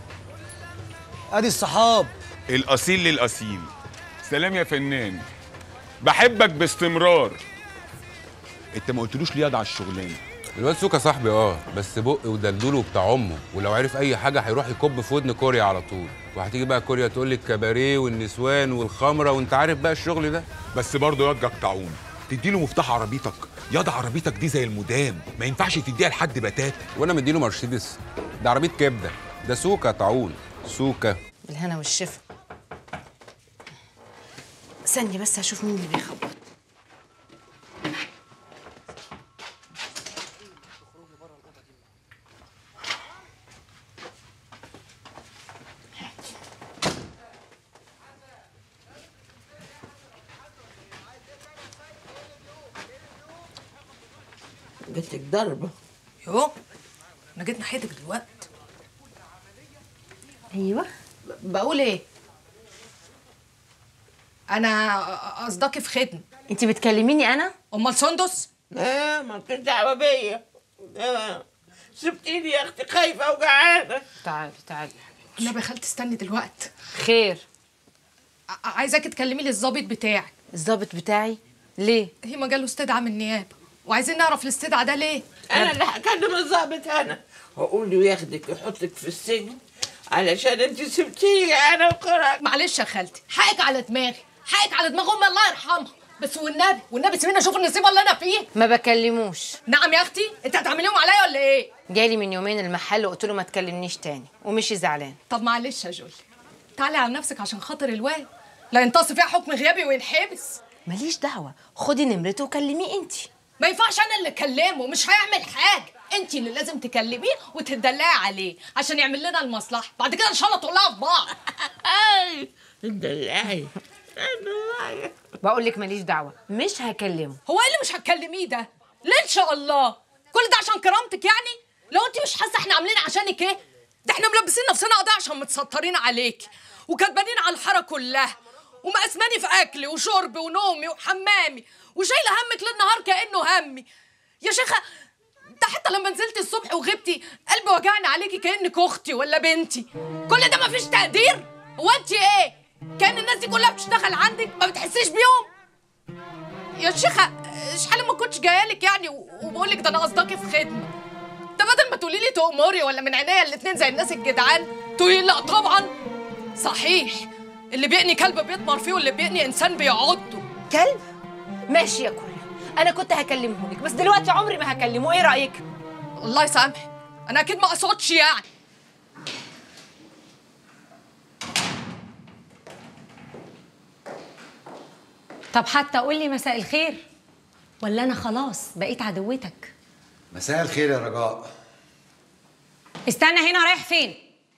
ادي الصحاب الاصيل للاصيل سلام يا فنان بحبك باستمرار انت ما قلتلوش ليه ياض على الشغلانه الواد سوكا صاحبي اه بس بق ودلدول وبتاع امه ولو عرف اي حاجه هيروح يكب في ودن كوريا على طول وهتيجي بقى كوريا تقول لي الكباريه والنسوان والخمره وانت عارف بقى الشغل ده بس برضه ياض طاعون تديله مفتاح عربيتك ياض عربيتك دي زي المدام ما ينفعش تديها لحد بتاتا وانا مديله مرسيدس ده عربيه كبده ده سوكا طاعون سوكا بالهنا والشفا ثانية بس هشوف مين اللي بيخبط جاتلك ضربه يو انا جيت ناحيتك دلوقتي ايوه بقول ايه انا قصدكي في خدمه انت بتكلميني انا امال سندس لا مالكش دعوه بيا لا. سبتيني يا اختي خايفه وجعانه تعالي تعالي النبي يا خالتي استني دلوقتي خير ع- عايزاكي تكلمي لي الظابط بتاعي الظابط بتاعي ليه هيما جاله استدعاء من النيابه وعايزين نعرف الاستدعاء ده ليه انا اللي هكلم الظابط انا واقول له ياخدك يحطك في السجن علشان انت سبتيني انا وقرأت معلش يا خالتي حقك على دماغي حقك على دماغ امي الله يرحمها بس والنبي والنبي سيبيني اشوف النصيب اللي انا فيه ما بكلموش نعم يا اختي انت هتعمليهم عليا ولا ايه جالي من يومين المحل وقلت له ما تكلمنيش تاني ومشي زعلان طب معلش يا جولي تعالي على نفسك عشان خاطر الواد لا ينتص فيها حكم غيابي وينحبس ماليش دعوه خدي نمرته وكلميه انت ما ينفعش انا اللي اكلمه مش هيعمل حاجه انت اللي لازم تكلميه وتدلعي عليه عشان يعمل لنا المصلحه بعد كده ان شاء الله تقولها في بعض تدلعي بقول لك ماليش دعوه مش هكلمه هو ايه اللي مش هتكلميه ده ليه ان شاء الله كل ده عشان كرامتك يعني لو انت مش حاسه احنا عاملين عشانك ايه ده احنا ملبسين نفسنا قضايا عشان متسترين عليك وكاتبانين على الحاره كلها ومقسماني في اكلي وشربي ونومي وحمامي وشايله همك ليل نهار كانه همي يا شيخه ده حتى لما نزلت الصبح وغبتي قلبي وجعني عليكي كانك اختي ولا بنتي كل ده مفيش تقدير هو انت ايه كان الناس دي كلها بتشتغل عندك ما بتحسيش بيهم يا شيخه شحال ما كنتش جايالك يعني وبقول لك ده انا قصدكي في خدمه ده بدل ما تقولي لي تأمري ولا من عينيا الاتنين زي الناس الجدعان تقولي لا طبعا صحيح اللي بيقني كلب بيطمر فيه واللي بيقني انسان بيعضه كلب ماشي يا كوريا انا كنت هكلمه لك بس دلوقتي عمري ما هكلمه ايه رايك الله يسامحك انا اكيد ما اقصدش يعني طب حتى قول لي مساء الخير ولا انا خلاص بقيت عدوتك مساء الخير يا رجاء استنى هنا رايح فين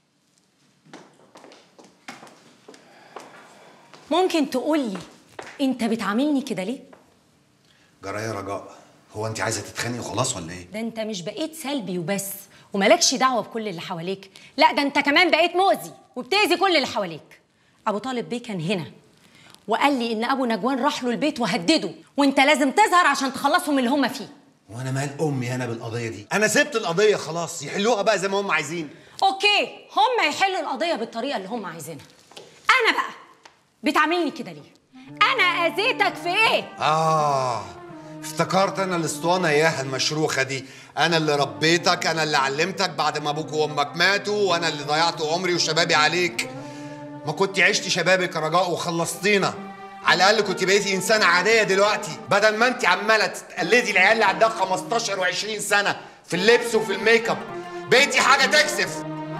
ممكن تقول لي انت بتعاملني كده ليه جرى يا رجاء هو انت عايزه تتخانقي وخلاص ولا ايه ده انت مش بقيت سلبي وبس ومالكش دعوه بكل اللي حواليك لا ده انت كمان بقيت مؤذي وبتاذي كل اللي حواليك ابو طالب بيه كان هنا وقال لي ان ابو نجوان راح له البيت وهدده وانت لازم تظهر عشان تخلصهم من اللي هم فيه وانا مال امي انا بالقضيه دي انا سبت القضيه خلاص يحلوها بقى زي ما هم عايزين اوكي هم يحلوا القضيه بالطريقه اللي هم عايزينها انا بقى بتعاملني كده ليه انا اذيتك في ايه اه افتكرت انا الاسطوانه اياها المشروخه دي انا اللي ربيتك انا اللي علمتك بعد ما ابوك وامك ماتوا وانا اللي ضيعت عمري وشبابي عليك ما كنت عشتي شبابك يا رجاء وخلصتينا على الاقل كنت بقيتي انسانه عاديه دلوقتي بدل ما انت عماله تقلدي العيال اللي عندها 15 و20 سنه في اللبس وفي الميك اب بقيتي حاجه تكسف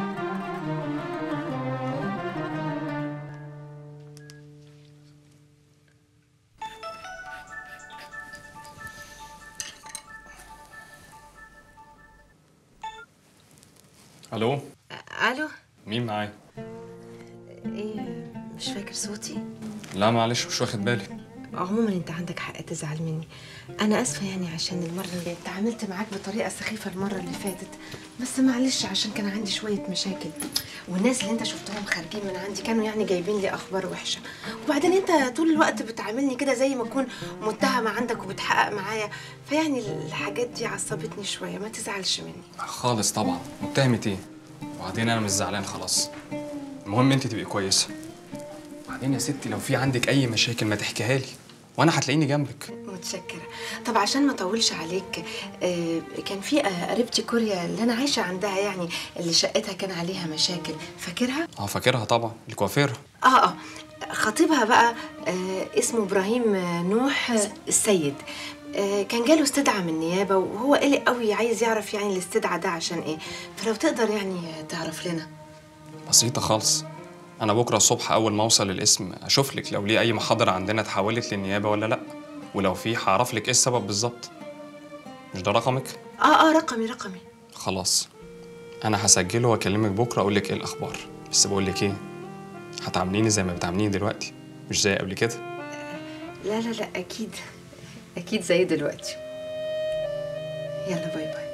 الو الو مين معايا ايه مش فاكر صوتي لا معلش مش واخد بالي عموما انت عندك حق تزعل مني انا اسفه يعني عشان المره اللي اتعاملت معاك بطريقه سخيفه المره اللي فاتت بس معلش عشان كان عندي شويه مشاكل والناس اللي انت شفتهم خارجين من عندي كانوا يعني جايبين لي اخبار وحشه وبعدين انت طول الوقت بتعاملني كده زي ما اكون متهمه عندك وبتحقق معايا فيعني الحاجات دي عصبتني شويه ما تزعلش مني خالص طبعا متهمة ايه وبعدين انا مش زعلان خلاص المهم انت تبقي كويسه بعدين يا ستي لو في عندك اي مشاكل ما تحكيها لي وانا هتلاقيني جنبك متشكرة طب عشان ما اطولش عليك آه، كان في آه، قريبتي كوريا اللي انا عايشة عندها يعني اللي شقتها كان عليها مشاكل فاكرها؟ اه فاكرها طبعا الكوافير اه اه خطيبها بقى آه، اسمه ابراهيم آه، نوح آه، السيد آه، كان جاله استدعاء من النيابة وهو قلق قوي عايز يعرف يعني الاستدعاء ده عشان ايه فلو تقدر يعني تعرف لنا بسيطه خالص انا بكره الصبح اول ما اوصل القسم اشوف لك لو ليه اي محاضره عندنا اتحولت للنيابه ولا لا ولو في هعرف لك ايه السبب بالظبط مش ده رقمك اه اه رقمي رقمي خلاص انا هسجله واكلمك بكره اقول لك ايه الاخبار بس بقول لك ايه هتعامليني زي ما بتعامليني دلوقتي مش زي قبل كده لا لا لا اكيد اكيد زي دلوقتي يلا باي باي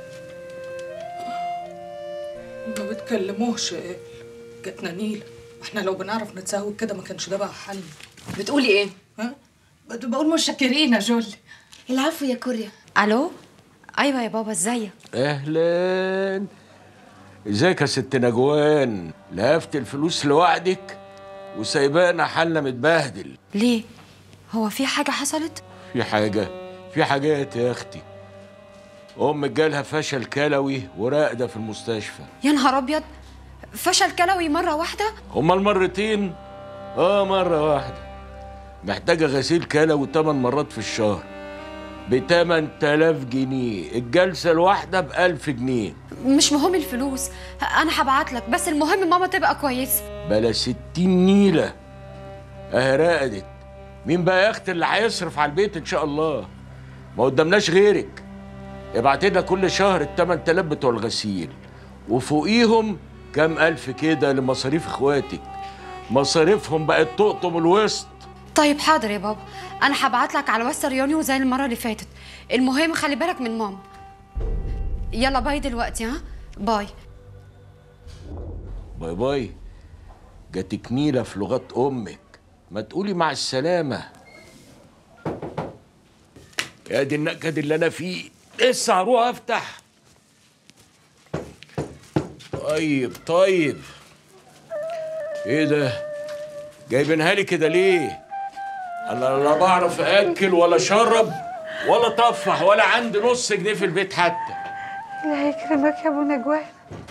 ما بتكلموش جاتنا نيلة احنا لو بنعرف نتساوي كده ما كانش ده بقى حل بتقولي ايه؟ ها؟ بت- بقول متشكرين يا جولي العفو يا كوريا الو ايوه يا بابا ازيك اهلا ازيك يا ست نجوان لهفت الفلوس لوحدك وسايبانا حالنا متبهدل ليه هو في حاجه حصلت في حاجه في حاجات يا اختي امك جالها فشل كلوي وراقده في المستشفى يا نهار ابيض فشل كلوي مره واحده هما المرتين اه مره واحده محتاجه غسيل كلوي 8 مرات في الشهر ب 8000 جنيه الجلسه الواحده ب 1000 جنيه مش مهم الفلوس انا هبعت لك بس المهم ماما تبقى كويسه بلا 60 نيله اهي رقدت مين بقى يا اختي اللي هيصرف على البيت ان شاء الله ما قدامناش غيرك ابعت لنا كل شهر ال 8000 بتوع الغسيل وفوقيهم كام ألف كده لمصاريف اخواتك مصاريفهم بقت تقطم الوسط طيب حاضر يا بابا انا هبعت لك على واتس ريونيو زي المره اللي فاتت المهم خلي بالك من ماما يلا باي دلوقتي ها باي باي باي جاتك نيلة في لغات أمك ما تقولي مع السلامة يا دي النكد اللي أنا فيه لسه هروح أفتح طيب طيب إيه ده جايبينها لي كده ليه أنا لا بعرف أكل ولا أشرب ولا طفح ولا عندي نص جنيه في البيت حتى الله يكرمك يا ابو نجوان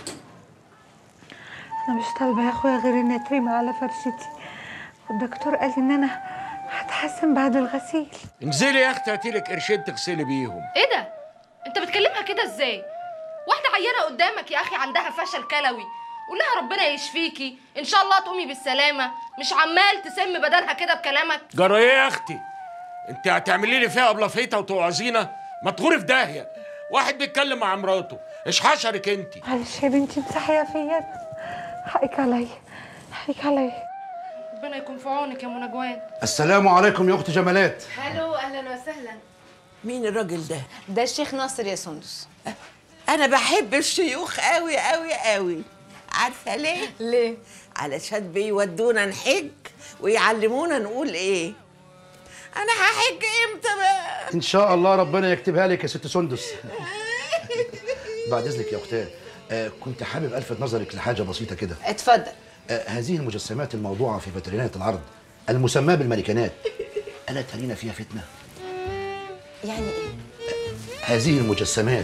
انا مش طالبه يا اخويا غير اني اترمي على فرشتي والدكتور قال ان انا هتحسن بعد الغسيل انزلي يا أختي هاتيلك قرشين تغسلي بيهم ايه ده انت بتكلمها كده ازاي واحده عيانه قدامك يا اخي عندها فشل كلوي قول لها ربنا يشفيكي ان شاء الله تقومي بالسلامه مش عمال تسم بدنها كده بكلامك جرى ايه يا اختي انت هتعملي لي فيها ابلافيته وتوعظينا ما تغوري في داهيه واحد بيتكلم مع مراته ايش حشرك انت معلش يا بنتي امسحي يا فيا حقك عليا حقك عليا ربنا يكون في عونك يا منى جوان السلام عليكم يا اخت جمالات هلو اهلا وسهلا مين الراجل ده ده الشيخ ناصر يا سندس انا بحب الشيوخ قوي قوي قوي عارفه ليه ليه علشان بيودونا نحج ويعلمونا نقول ايه انا هحج امتى بقى ان شاء الله ربنا يكتبها لك يا ست سندس بعد اذنك يا اختاه آه كنت حابب الفت نظرك لحاجه بسيطه كده اتفضل آه هذه المجسمات الموضوعه في فيترينات العرض المسماه بالملكانات الا ترين فيها فتنه يعني ايه هذه المجسمات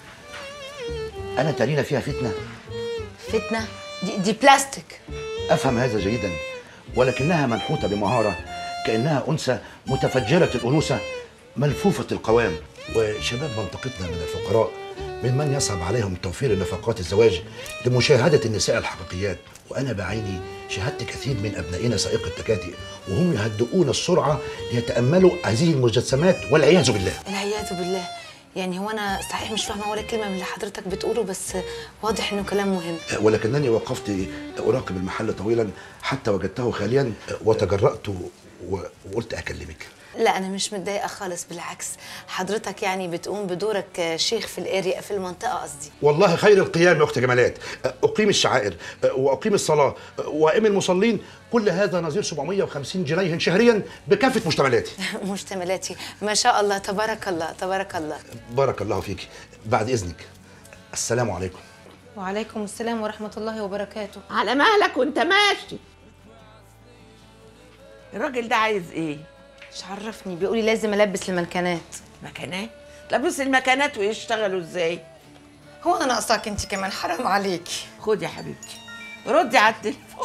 الا ترين فيها فتنه فتنه دي, دي بلاستيك افهم هذا جيدا ولكنها منحوته بمهاره كانها انثى متفجره الانوثه ملفوفه القوام وشباب منطقتنا من الفقراء ممن يصعب عليهم توفير نفقات الزواج لمشاهده النساء الحقيقيات وانا بعيني شاهدت كثير من ابنائنا سائق التكاتك وهم يهدؤون السرعه ليتاملوا هذه المجسمات والعياذ بالله العياذ بالله يعني هو انا صحيح مش فاهمه ولا كلمه من اللي حضرتك بتقوله بس واضح انه كلام مهم ولكنني وقفت اراقب المحل طويلا حتى وجدته خاليا وتجرأت وقلت اكلمك لا انا مش متضايقه خالص بالعكس حضرتك يعني بتقوم بدورك شيخ في الاريا في المنطقه قصدي والله خير القيام يا اخت جمالات اقيم الشعائر واقيم الصلاه وائم المصلين كل هذا نظير 750 جنيه شهريا بكافه مشتملاتي مشتملاتي ما شاء الله تبارك الله تبارك الله بارك الله فيك بعد اذنك السلام عليكم وعليكم السلام ورحمه الله وبركاته على مهلك وانت ماشي الراجل ده عايز ايه مش عرفني بيقول لي لازم البس المكانات مكانات لبس المكانات ويشتغلوا ازاي هو انا ناقصاك انت كمان حرام عليكي خدي يا حبيبتي ردي على التليفون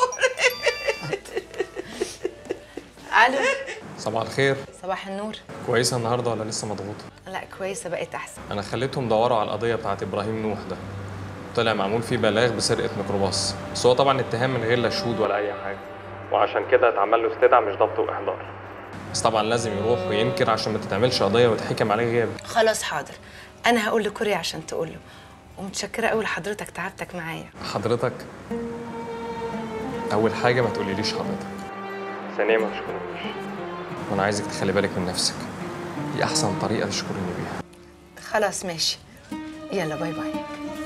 الو صباح الخير صباح النور كويسه النهارده ولا لسه مضغوطه لا كويسه بقت احسن انا خليتهم دوروا على القضيه بتاعت ابراهيم نوح ده طلع معمول فيه بلاغ بسرقه ميكروباص بس هو طبعا اتهام من غير لا شهود ولا اي حاجه وعشان كده اتعمل له استدعاء مش ضبط واحضار بس طبعا لازم يروح وينكر عشان ما تتعملش قضيه ويتحكم عليه غياب خلاص حاضر انا هقول لكوري عشان تقول له ومتشكره قوي لحضرتك تعبتك معايا حضرتك اول حاجه ما تقوليليش حضرتك ثانيا ما تشكرنيش وانا عايزك تخلي بالك من نفسك دي احسن طريقه تشكرني بيها خلاص ماشي يلا باي باي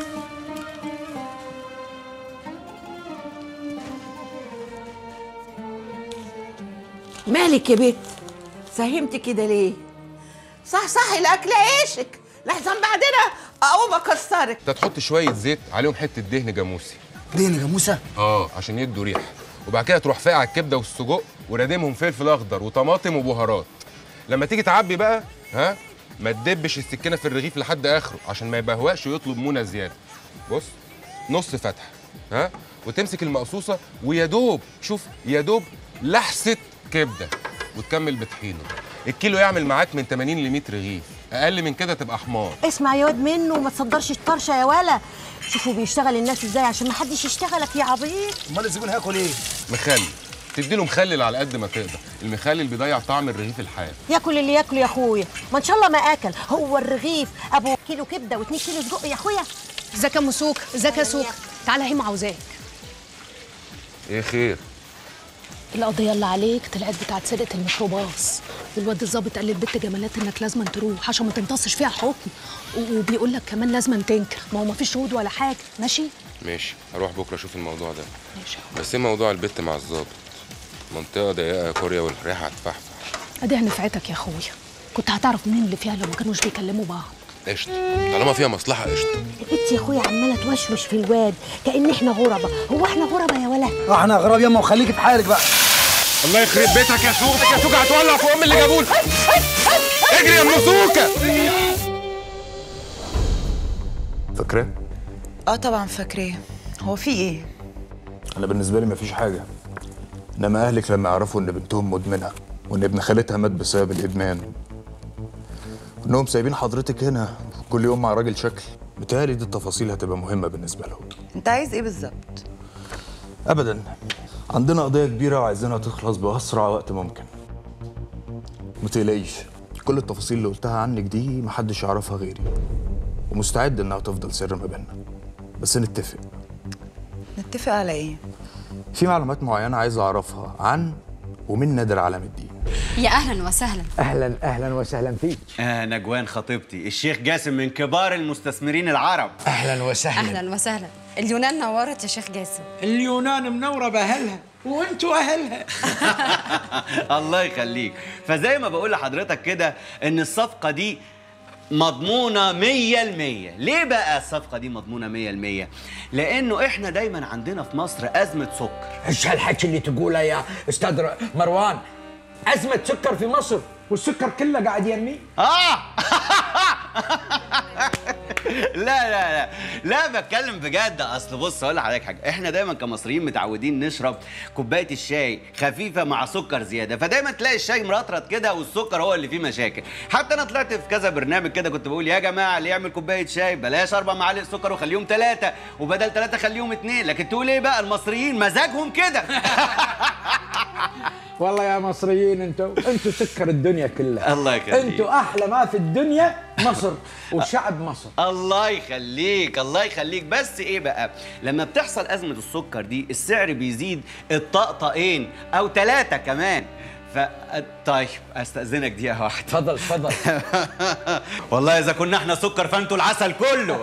مالك يا بنت فهمتي كده ليه صح صح الاكل عيشك لحظه بعدين اقوم اكسرك انت تحط شويه زيت عليهم حته دهن جاموسي دهن جاموسه اه عشان يدوا ريحه وبعد كده تروح فاقع الكبده والسجق ورادمهم فلفل اخضر وطماطم وبهارات لما تيجي تعبي بقى ها ما تدبش السكينه في الرغيف لحد اخره عشان ما يبهوقش ويطلب منى زياده بص نص فتحه ها وتمسك المقصوصه ويا دوب شوف يا دوب لحسه كبده وتكمل بطحينه الكيلو يعمل معاك من 80 ل 100 رغيف اقل من كده تبقى حمار اسمع يا واد منه وما تصدرش الطرشه يا ولا شوفوا بيشتغل الناس ازاي عشان ما حدش يشتغلك يا عبيط امال الزبون هياكل ايه مخلي تدي له مخلل على قد ما تقدر المخلل بيضيع طعم الرغيف الحاد ياكل اللي ياكل يا اخويا ما ان شاء الله ما اكل هو الرغيف ابو كيلو كبده واتنين كيلو سجق يا اخويا ازيك يا مسوك ازيك يا سوك تعالى هيما عاوزاك ايه خير القضيه اللي عليك طلعت بتاعت سرقه الميكروباص والواد الظابط قال للبت جمالات انك لازم تروح عشان ما تمتصش فيها حكم و- وبيقول لك كمان لازم تنكر ما هو ما فيش شهود ولا حاجه ماشي ماشي هروح بكره اشوف الموضوع ده ماشي بس ايه موضوع البت مع الظابط منطقه ضيقه يا كوريا والريحه هتفحفح ادي نفعتك يا اخويا كنت هتعرف مين اللي فيها لو ما كانوش بيكلموا بعض قشطه طالما فيها مصلحه قشطه البت يا اخويا عماله توشوش في الواد كان احنا غربة هو احنا غربة يا ولا احنا اغراب ياما وخليكي في حالك بقى الله يخرب بيتك يا سوكا يا سوكا هتولع في ام اللي جابونا اجري يا ام سوكا فاكراه؟ اه طبعا فاكراه هو في ايه انا بالنسبه لي مفيش حاجه انما اهلك لما يعرفوا ان بنتهم مدمنه وان ابن خالتها مات بسبب الادمان وانهم سايبين حضرتك هنا كل يوم مع راجل شكل متهيألي دي التفاصيل هتبقى مهمه بالنسبه لهم انت عايز ايه بالظبط ابدا عندنا قضيه كبيره وعايزينها تخلص باسرع وقت ممكن متقلقيش كل التفاصيل اللي قلتها عنك دي محدش يعرفها غيري ومستعد انها تفضل سر ما بيننا بس نتفق نتفق على ايه في معلومات معينه عايز اعرفها عن ومن نادر علام الدين يا اهلا وسهلا اهلا اهلا وسهلا فيك آه نجوان خطيبتي الشيخ جاسم من كبار المستثمرين العرب اهلا وسهلا اهلا وسهلا اليونان نورت يا شيخ جاسم اليونان منوره باهلها وانتوا اهلها الله يخليك فزي ما بقول لحضرتك كده ان الصفقه دي مضمونة مية المية ليه بقى الصفقة دي مضمونة مية المية؟ لأنه إحنا دايما عندنا في مصر أزمة سكر ايش هالحكي اللي تقوله يا استاذ مروان ازمه سكر في مصر والسكر كله قاعد يمي آه لا لا لا لا بتكلم بجد اصل بص اقول لحضرتك حاجه احنا دايما كمصريين متعودين نشرب كوبايه الشاي خفيفه مع سكر زياده فدايما تلاقي الشاي مرطرط كده والسكر هو اللي فيه مشاكل حتى انا طلعت في كذا برنامج كده كنت بقول يا جماعه اللي يعمل كوبايه شاي بلاش اربع معالق سكر وخليهم ثلاثه وبدل ثلاثه خليهم اثنين لكن تقول ايه بقى المصريين مزاجهم كده والله يا مصريين انتوا انتوا سكر الدنيا كلها الله يخليك. انتوا احلى ما في الدنيا مصر وشعب مصر الله يخليك الله يخليك بس ايه بقى لما بتحصل ازمه السكر دي السعر بيزيد الطقطقين او ثلاثه كمان ف طيب استاذنك دقيقه واحده اتفضل اتفضل والله اذا كنا احنا سكر فانتوا العسل كله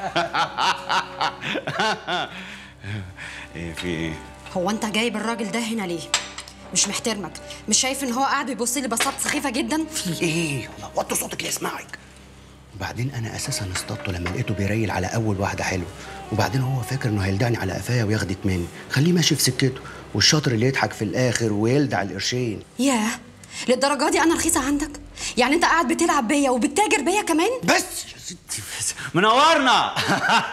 ايه في ايه هو انت جايب الراجل ده هنا ليه مش محترمك مش شايف ان هو قاعد بيبص لي بصات سخيفه جدا في ايه وطي صوتك ليسمعك وبعدين انا اساسا اصطدته لما لقيته بيريل على اول واحده حلوه وبعدين هو فاكر انه هيلدعني على قفايا وياخدك مني خليه ماشي في سكته والشاطر اللي يضحك في الاخر ويلدع القرشين ياه للدرجه دي انا رخيصه عندك يعني انت قاعد بتلعب بيا وبتتاجر بيا كمان بس منورنا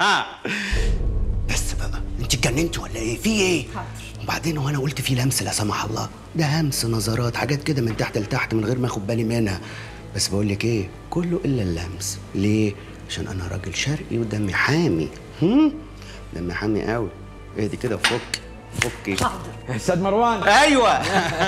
بس بقى انت اتجننتي ولا ايه في ايه وبعدين هو انا قلت في لمس لا سمح الله ده همس نظرات حاجات كده من تحت لتحت من غير ما اخد بالي منها بس بقول لك ايه كله الا اللمس ليه عشان انا راجل شرقي ودمي حامي هم دمي حامي قوي اهدي كده فك فكي استاذ مروان ايوه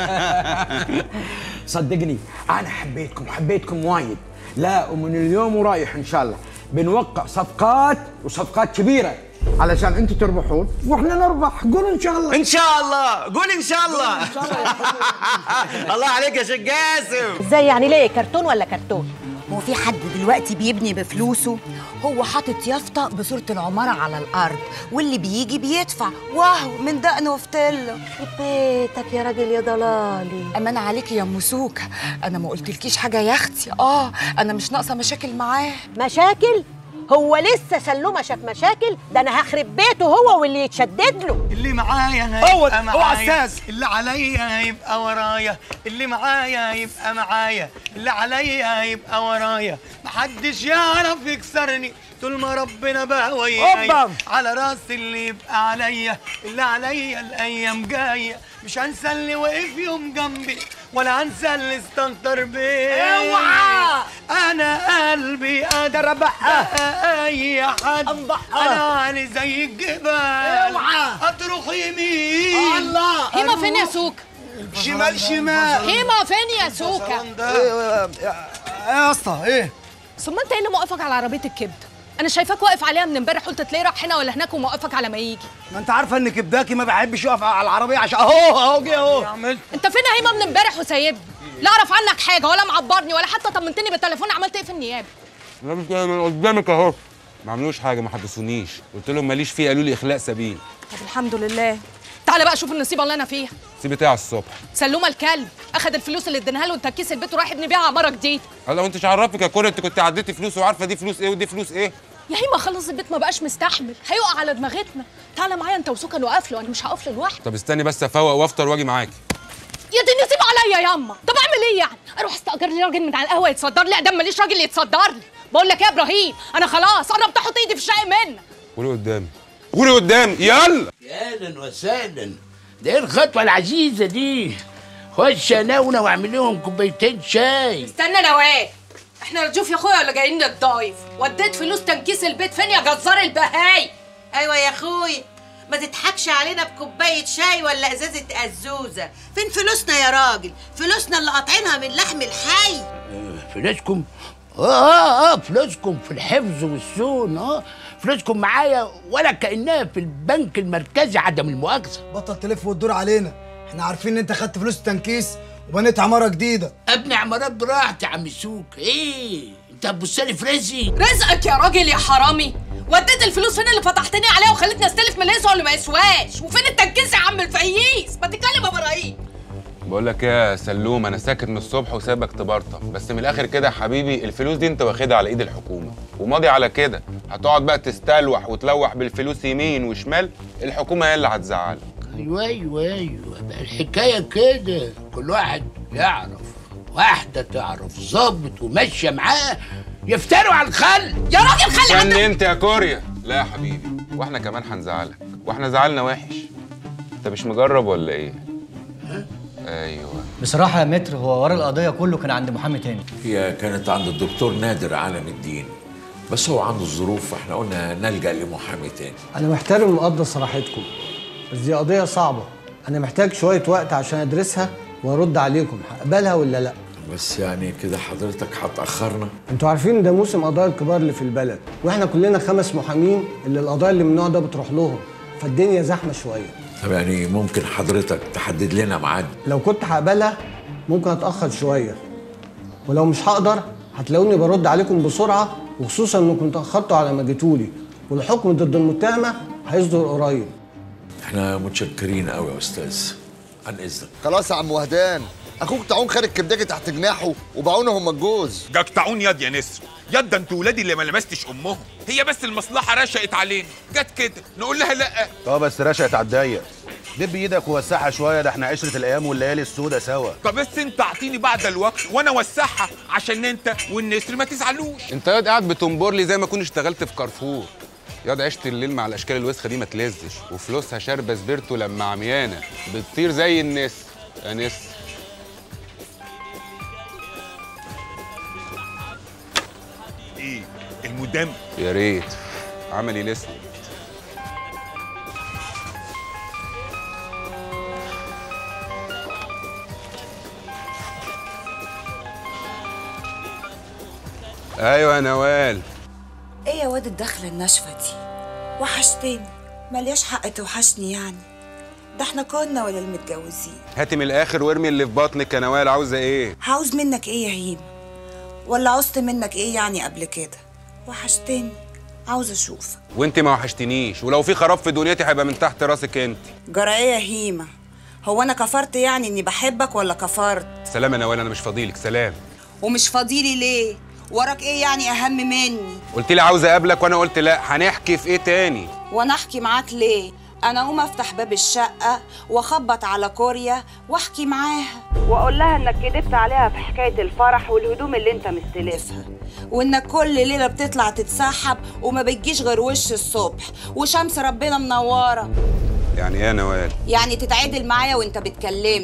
صدقني انا حبيتكم حبيتكم وايد لا ومن اليوم ورايح ان شاء الله بنوقع صفقات وصفقات كبيره علشان انتوا تربحون واحنا نربح قولوا ان شاء الله ان شاء الله قول ان شاء الله الله عليك يا شيخ جاسم ازاي يعني ليه كرتون ولا كرتون هو في حد دلوقتي بيبني بفلوسه هو حاطط يافطة بصورة العمارة على الأرض واللي بيجي بيدفع واو من دقنه وفتله بيتك يا راجل يا ضلالي امان عليكي يا ام سوكه انا ما قلتلكيش حاجه يا اختي اه انا مش ناقصه مشاكل معاه مشاكل هو لسه سلومة شاف مشاكل ده انا هخرب بيته هو واللي يتشدد له اللي معايا أول- هيبقى أوعى معايا أستاذ. اللي عليا هيبقى ورايا اللي معايا هيبقى معايا اللي عليا هيبقى ورايا محدش يعرف يكسرني طول ما ربنا بقى ويايا أوبا. على راس اللي يبقى عليا اللي عليا الايام جايه مش هنسى اللي وقف يوم جنبي ولا انسى اللي استنطر بيه اوعى انا قلبي قادر ابقى اي حد انا عيني زي الجبال اوعى هتروح يمين الله هيما فين يا سوكا شمال شمال هيما فين يا سوكا ايه يا اسطى ايه ثم انت ايه اللي موقفك على عربيه الكبده انا شايفاك واقف عليها من امبارح قلت تلاقيه راح هنا ولا هناك وموقفك على ما يجي ما انت عارفه ان كبداكي ما بحبش يقف على العربيه عشان اهو اهو جه اهو انت فين يا هيما من امبارح وسايبني لا اعرف عنك حاجه ولا معبرني ولا حتى طمنتني بالتليفون عملت ايه في النيابه لا مش من قدامك اهو ما عملوش حاجه ما حدثونيش قلت لهم ماليش فيه قالوا لي اخلاء سبيل طب الحمد لله تعالى بقى شوف النصيبه اللي انا فيها سيب بتاع الصبح سلومه الكلب اخد الفلوس اللي اديناها له وتكيس البيت وراح يبني بيها عماره جديده الله وانت مش عرفك يا كوري انت كنت عديتي فلوس وعارفه دي فلوس ايه ودي فلوس ايه يا هيما خلص البيت ما بقاش مستحمل هيقع على دماغتنا تعالى معايا انت وسوكا نوقف له انا مش هقف له لوحدي طب استني بس افوق وافطر واجي معاكي يا دي النصيب عليا ياما طب اعمل ايه يعني اروح استاجر لي راجل من على القهوه يتصدر لي ادام ماليش راجل يتصدر لي بقول لك ايه يا ابراهيم انا خلاص انا بتحط ايدي في الشقي منك قولي قدامي قولي قدامي يلا يا اهلا وسهلا ده ايه الخطوه العزيزه دي خش يا نونه واعمل لهم كوبايتين شاي استنى نوال احنا رجوف يا اخويا ولا جايين نتضايف وديت فلوس تنكيس البيت فين يا جزار البهاي ايوه يا اخوي ما تضحكش علينا بكوبايه شاي ولا ازازه ازوزه فين فلوسنا يا راجل فلوسنا اللي قاطعينها من لحم الحي فلوسكم اه اه اه فلوسكم في الحفظ والصون اه فلوسكم معايا ولا كانها في البنك المركزي عدم المؤاخذه بطل تلف وتدور علينا احنا عارفين ان انت خدت فلوس تنكيس وبنيت عماره جديده ابني عمارات براحتي يا عم سوق ايه انت هتبص لي في رزقي رزقك يا راجل يا حرامي وديت الفلوس فين اللي فتحتني عليها وخلتني استلف من اللي يسوى واللي ما يسواش وفين التنكيس يا عم الفقيس ما تتكلم يا ابراهيم بقول لك ايه يا سلوم انا ساكت من الصبح وسايبك تبرطف بس من الاخر كده يا حبيبي الفلوس دي انت واخدها على ايد الحكومه وماضي على كده هتقعد بقى تستلوح وتلوح بالفلوس يمين وشمال الحكومه هي اللي هتزعلك ايوه ايوه ايوه بقى الحكايه كده كل واحد يعرف واحده تعرف ظابط وماشيه معاه يفتروا على الخل يا راجل خلي استني انت يا كوريا لا يا حبيبي واحنا كمان هنزعلك واحنا زعلنا وحش انت مش مجرب ولا ايه ايوه بصراحة يا متر هو ورا القضية كله كان عند محامي تاني هي كانت عند الدكتور نادر عالم الدين بس هو عنده ظروف فاحنا قلنا نلجأ لمحامي تاني أنا محترم ومقدر صراحتكم بس دي قضية صعبة أنا محتاج شوية وقت عشان أدرسها وأرد عليكم هقبلها ولا لأ بس يعني كده حضرتك هتأخرنا انتوا عارفين ده موسم قضايا الكبار اللي في البلد واحنا كلنا خمس محامين اللي القضايا اللي من النوع ده بتروح لهم فالدنيا زحمه شويه طب يعني ممكن حضرتك تحدد لنا ميعاد لو كنت هقبلها ممكن اتاخر شويه ولو مش هقدر هتلاقوني برد عليكم بسرعه وخصوصا انكم اتاخرتوا على ما جيتولي والحكم ضد المتهمه هيصدر قريب احنا متشكرين قوي يا استاذ عن اذنك خلاص يا عم وهدان اخوك طاعون خارج كبداجي تحت جناحه وبعونه هم الجوز جكتعون ياض يا نسر ياض ده انتوا ولادي اللي ما لمستش امهم هي بس المصلحه رشقت علينا جت كده نقول لها لا اه بس رشقت على الضيق دب ايدك ووسعها شويه ده احنا عشره الايام والليالي السوداء سوا طب بس انت اعطيني بعد الوقت وانا اوسعها عشان انت والنسر ما تزعلوش انت ياض قاعد بتنبر لي زي ما كنت اشتغلت في كارفور ياض عشت الليل مع الاشكال الوسخه دي ما تلزش وفلوسها شاربه سبيرتو لما عميانه بتطير زي النسر يا نسر ايه المدام يا ريت عملي لسه ايوه يا نوال ايه يا واد الدخلة الناشفة دي وحشتني ملياش حق توحشني يعني ده احنا كنا ولا المتجوزين هاتي من الاخر وارمي اللي في بطنك يا نوال عاوزه ايه عاوز منك ايه يا هيم ولا عوزت منك ايه يعني قبل كده وحشتني عاوز اشوفك وانت ما وحشتنيش ولو في خراب في دنيتي هيبقى من تحت راسك انت جرى ايه يا هيمة هو انا كفرت يعني اني بحبك ولا كفرت سلام يا نوال انا مش فاضيلك سلام ومش فاضيلي ليه وراك ايه يعني اهم مني قلت لي عاوزه اقابلك وانا قلت لا هنحكي في ايه تاني وانا احكي معاك ليه انا اقوم افتح باب الشقه واخبط على كوريا واحكي معاها واقول لها انك كدبت عليها في حكايه الفرح والهدوم اللي انت مستلفها وانك كل ليله بتطلع تتسحب وما بتجيش غير وش الصبح وشمس ربنا منوره يعني ايه يا نوال يعني تتعادل معايا وانت بتكلمني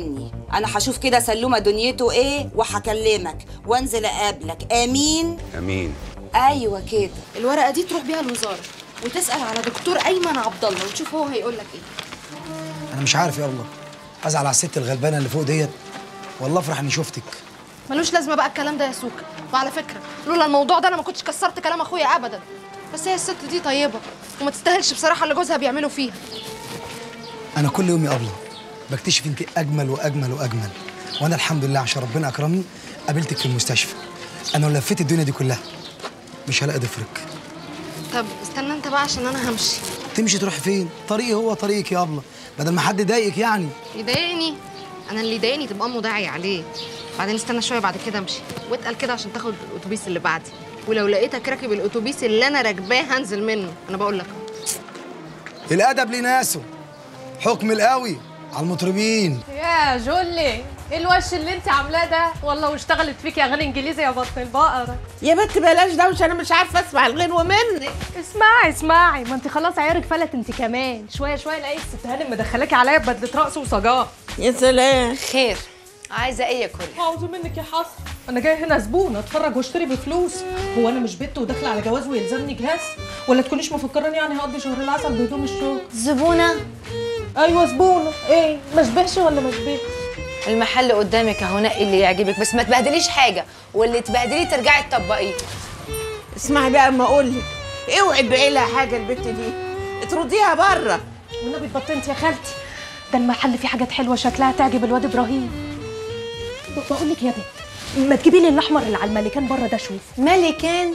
انا هشوف كده سلومه دنيته ايه وهكلمك وانزل اقابلك امين امين ايوه كده الورقه دي تروح بيها الوزاره وتسال على دكتور ايمن عبد الله وتشوف هو هيقول لك ايه انا مش عارف يا الله ازعل على الست الغلبانه اللي فوق ديت والله افرح اني شفتك ملوش لازمه بقى الكلام ده يا سوكا وعلى فكره لولا الموضوع ده انا ما كنتش كسرت كلام اخويا ابدا بس هي الست دي طيبه وما تستاهلش بصراحه اللي جوزها بيعمله فيها انا كل يوم يا ابله بكتشف انت اجمل واجمل واجمل وانا الحمد لله عشان ربنا اكرمني قابلتك في المستشفى انا لو لفيت الدنيا دي كلها مش هلاقي ضفرك طب استنى انت بقى عشان انا همشي تمشي تروح فين طريقي هو طريقك يا ابله بدل ما حد يضايقك يعني يضايقني انا اللي يضايقني تبقى امه داعي عليه بعدين استنى شويه بعد كده امشي واتقل كده عشان تاخد الاتوبيس اللي بعدي ولو لقيتك راكب الاتوبيس اللي انا راكباه هنزل منه انا بقول لك الادب ليه ناسه حكم القوي على المطربين يا جولي ايه الوش اللي انت عاملاه ده والله واشتغلت فيك اغاني انجليزي يا بطن البقره يا بنت بلاش دوشه انا مش عارفه اسمع الغنوه منك اسمعي اسمعي ما انت خلاص عيارك فلت انت كمان شويه شويه الاقي الست هانم مدخلاكي عليا ببدله رقص وصجاه يا سلام خير عايزه ايه يا كل عاوزه منك يا حسن انا جايه هنا زبونه اتفرج واشتري بفلوس هو انا مش بنت وداخله على جواز ويلزمني جهاز ولا تكونيش مفكراني يعني هقضي شهر العسل بهدوم الشغل زبونه ايوه زبونه ايه ما اشبهش ولا ما اشبهش المحل قدامك اهو نقي اللي يعجبك بس ما تبهدليش حاجه واللي تبهدليه ترجعي تطبقيه اسمعي بقى اما اقول لك اوعي تبيعي لها حاجه البت دي اطرديها بره والنبي اتبطنت يا خالتي ده المحل فيه حاجات حلوه شكلها تعجب الواد ابراهيم بقول لك يا بنت ما تجيبي لي الاحمر اللي على الملكان بره ده شوف ملكان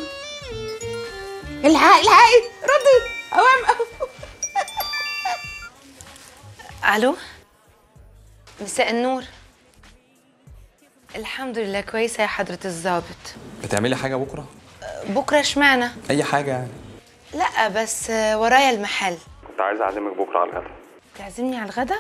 الحقي الحقي ردي اوام الو مساء النور الحمد لله كويسه يا حضره الضابط بتعملي حاجة بكرة؟ بكره اشمعنى أي حاجة يعني لا بس ورايا المحل كنت عايز أعزمك بكرة على الغدا تعزمني على الغدا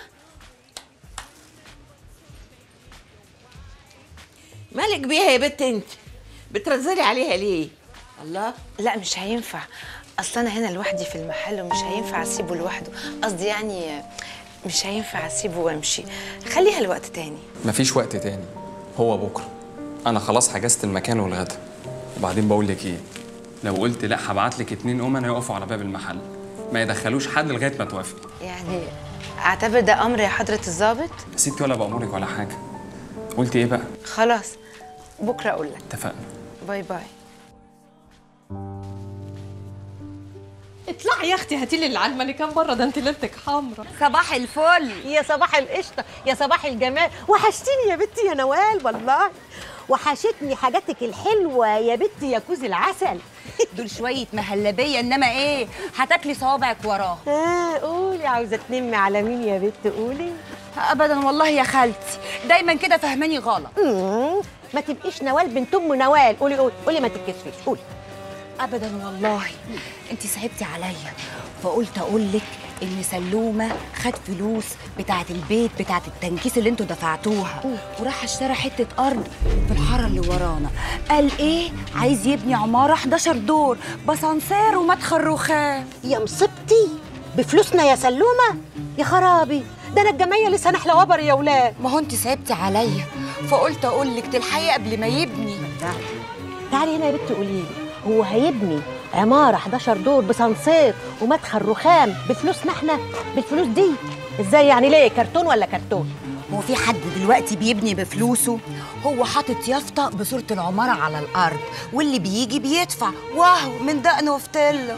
مالك بيها يا بنت انت بترزلي عليها ليه الله لا مش هينفع اصل انا هنا لوحدي في المحل ومش هينفع اسيبه لوحده قصدي يعني مش هينفع اسيبه وامشي خليها لوقت تاني مفيش وقت تاني هو بكرة أنا خلاص حجزت المكان والغدا وبعدين بقول لك إيه لو قلت لا هبعت لك اتنين أمنا يقفوا على باب المحل ما يدخلوش حد لغاية ما توافقي يعني اعتبر ده امر يا حضره الضابط يا ستي ولا بأمرك ولا حاجة قلت إيه بقى؟ خلاص بكره اقول لك اتفقنا باي باي اطلعي يا اختي هاتي لي اللي على الملكان بره ده انت ليلتك حمرا صباح الفل يا صباح القشطة يا صباح الجمال وحشتيني يا بنتي يا نوال والله وحشتني حاجاتك الحلوة يا بنتي يا كوز العسل دول شويه مهلبيه انما ايه هتاكلي صوابعك وراه اه قولي عاوزة تنمي على مين يا بنت قولي ابدا والله يا خالتي دايما كده فهماني غلط مم، ما تبقيش نوال بنت ام نوال قولي قولي قولي ما تتكسفيش قولي ابدا والله انت صعبتي عليا فقلت اقول لك ان سلومه خد فلوس بتاعه البيت بتاعه التنكيس اللي انتوا دفعتوها وراح اشترى حته ارض في الحاره اللي ورانا قال ايه عايز يبني عماره 11 دور باسانسير ومدخل رخام يا مصيبتي بفلوسنا يا سلومة يا خرابي ده انا الجمعية لسه نحلة وبر يا ولاد ما هو انت صعبتي عليا فقلت اقول لك تلحقي قبل ما يبني تعالي هنا يا بنتي قولي لي هو هيبني عمارة 11 دور بسانسير ومدخل رخام بفلوسنا احنا بالفلوس دي ازاي يعني ليه كرتون ولا كرتون هو في حد دلوقتي بيبني بفلوسه هو حاطط يافطه بصوره العماره على الارض واللي بيجي بيدفع واو من دقنه وفتله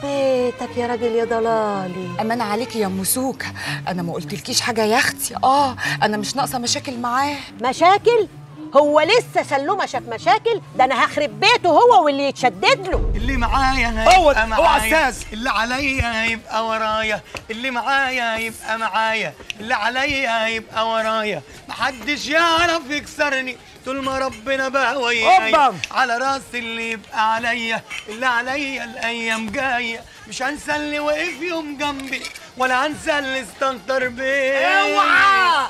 بيتك يا راجل يا ضلالي امان عليكي يا ام سوكه انا ما قلتلكيش حاجه يا اختي اه انا مش ناقصه مشاكل معاه مشاكل هو لسه سلومة شاف مشاكل ده انا هخرب بيته هو واللي يتشدد له اللي معايا أول- هيبقى أوعى معايا أستاذ. اللي عليا هيبقى ورايا اللي معايا هيبقى معايا اللي عليا هيبقى ورايا محدش يعرف يكسرني طول ما ربنا بقى ويايا أوبا. على راس اللي يبقى عليا اللي عليا الايام جايه مش هنسى اللي وقف يوم جنبي ولا هنسى اللي استنطر بيا اوعى.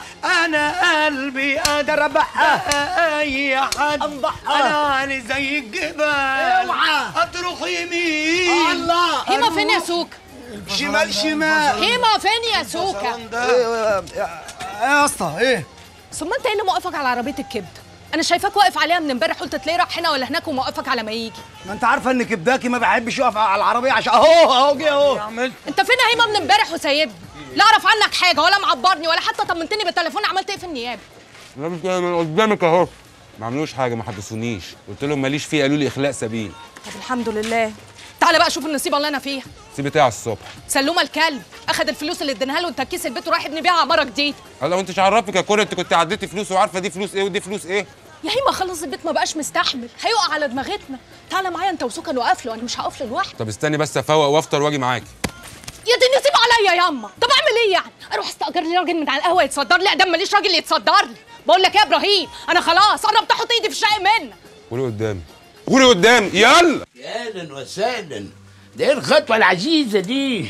انا قلبي قادر ابقى اي حد انا يعني زي الجبال اوعى. اطرخ يمين الله. هيما فين يا سوكا شمال شمال هيما فين يا سوكا ايه يا اسطى ايه ثم انت ايه اللي موقفك على عربيه الكبده انا شايفاك واقف عليها من امبارح قلت تلاقيه راح هنا ولا هناك وموقفك على ما يجي ما انت عارفه ان كبداكي ما بحبش يقف على العربيه عشان اهو اهو جه اهو انت فين يا هيما من امبارح وسايبني لا اعرف عنك حاجه ولا معبرني ولا حتى طمنتني بالتليفون عملت ايه في النيابه لا مش كده من قدامك اهو ما عملوش حاجه ما حدثونيش قلت لهم ماليش فيه قالوا لي اخلاء سبيل طب الحمد لله تعالى بقى شوف النصيبه اللي انا فيها سيب بتاع الصبح سلومه الكلب اخد الفلوس اللي اديناها له وتكيس البيت وراح يبني بيها عماره جديده هلا وانت مش عرفك يا كوري انت كنت عديتي فلوس وعارفه دي فلوس ايه ودي فلوس ايه يا هيما خلص البيت ما بقاش مستحمل هيقع على دماغتنا تعالى معايا انت وسكن وقف له انا مش هقف له لوحدي طب استني بس افوق وافطر واجي معاكي يا دي النصيب عليا ياما طب اعمل ايه يعني اروح استاجر لي راجل من على القهوه يتصدر لي ادام ماليش راجل يتصدر لي بقول لك ايه يا ابراهيم انا خلاص انا بتحط ايدي في الشقي منك قولي قدامي قولي قدامي يلا يا اهلا وسهلا ده ايه الخطوه العزيزه دي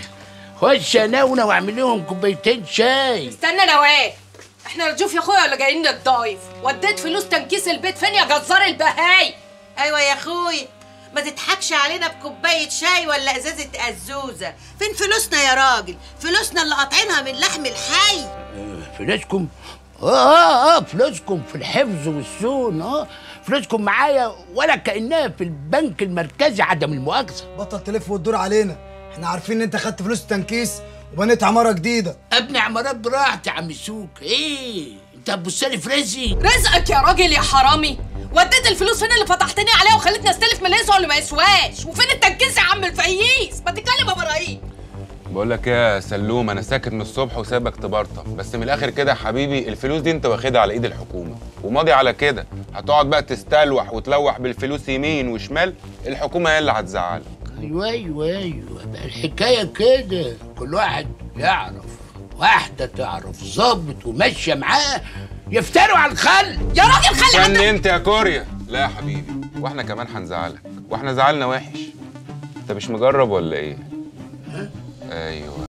خش اناونا واعمل لهم كوبايتين شاي استنى نوال احنا رجوف يا اخويا ولا جايين نتضايف وديت فلوس تنكيس البيت فين يا جزار البهاي ايوه يا اخوي ما تضحكش علينا بكوبايه شاي ولا ازازه ازوزه فين فلوسنا يا راجل فلوسنا اللي قاطعينها من لحم الحي فلوسكم اه اه اه فلوسكم في الحفظ والصون اه فلوسكم معايا ولا كانها في البنك المركزي عدم المؤاخذه بطل تلف وتدور علينا احنا عارفين ان انت خدت فلوس تنكيس وبنيت عماره جديده ابني عمارات براحتي يا عم سوق ايه انت هتبص لي في رزقي رزقك يا راجل يا حرامي وديت الفلوس فين اللي فتحتني عليها وخلتني استلف من اللي يسوى واللي ما يسواش وفين التنكيس يا عم الفقيس ما تتكلم يا ابراهيم بقول لك ايه يا سلوم انا ساكت من الصبح وسايبك تبرطف بس من الاخر كده يا حبيبي الفلوس دي انت واخدها على ايد الحكومه وماضي على كده هتقعد بقى تستلوح وتلوح بالفلوس يمين وشمال الحكومه هي اللي هتزعلك ايوه ايوه ايوه بقى الحكايه كده كل واحد يعرف واحده تعرف ظابط وماشيه معاه يفتروا على الخل يا راجل خلي استني انت يا كوريا لا يا حبيبي واحنا كمان هنزعلك واحنا زعلنا وحش انت مش مجرب ولا ايه ايوه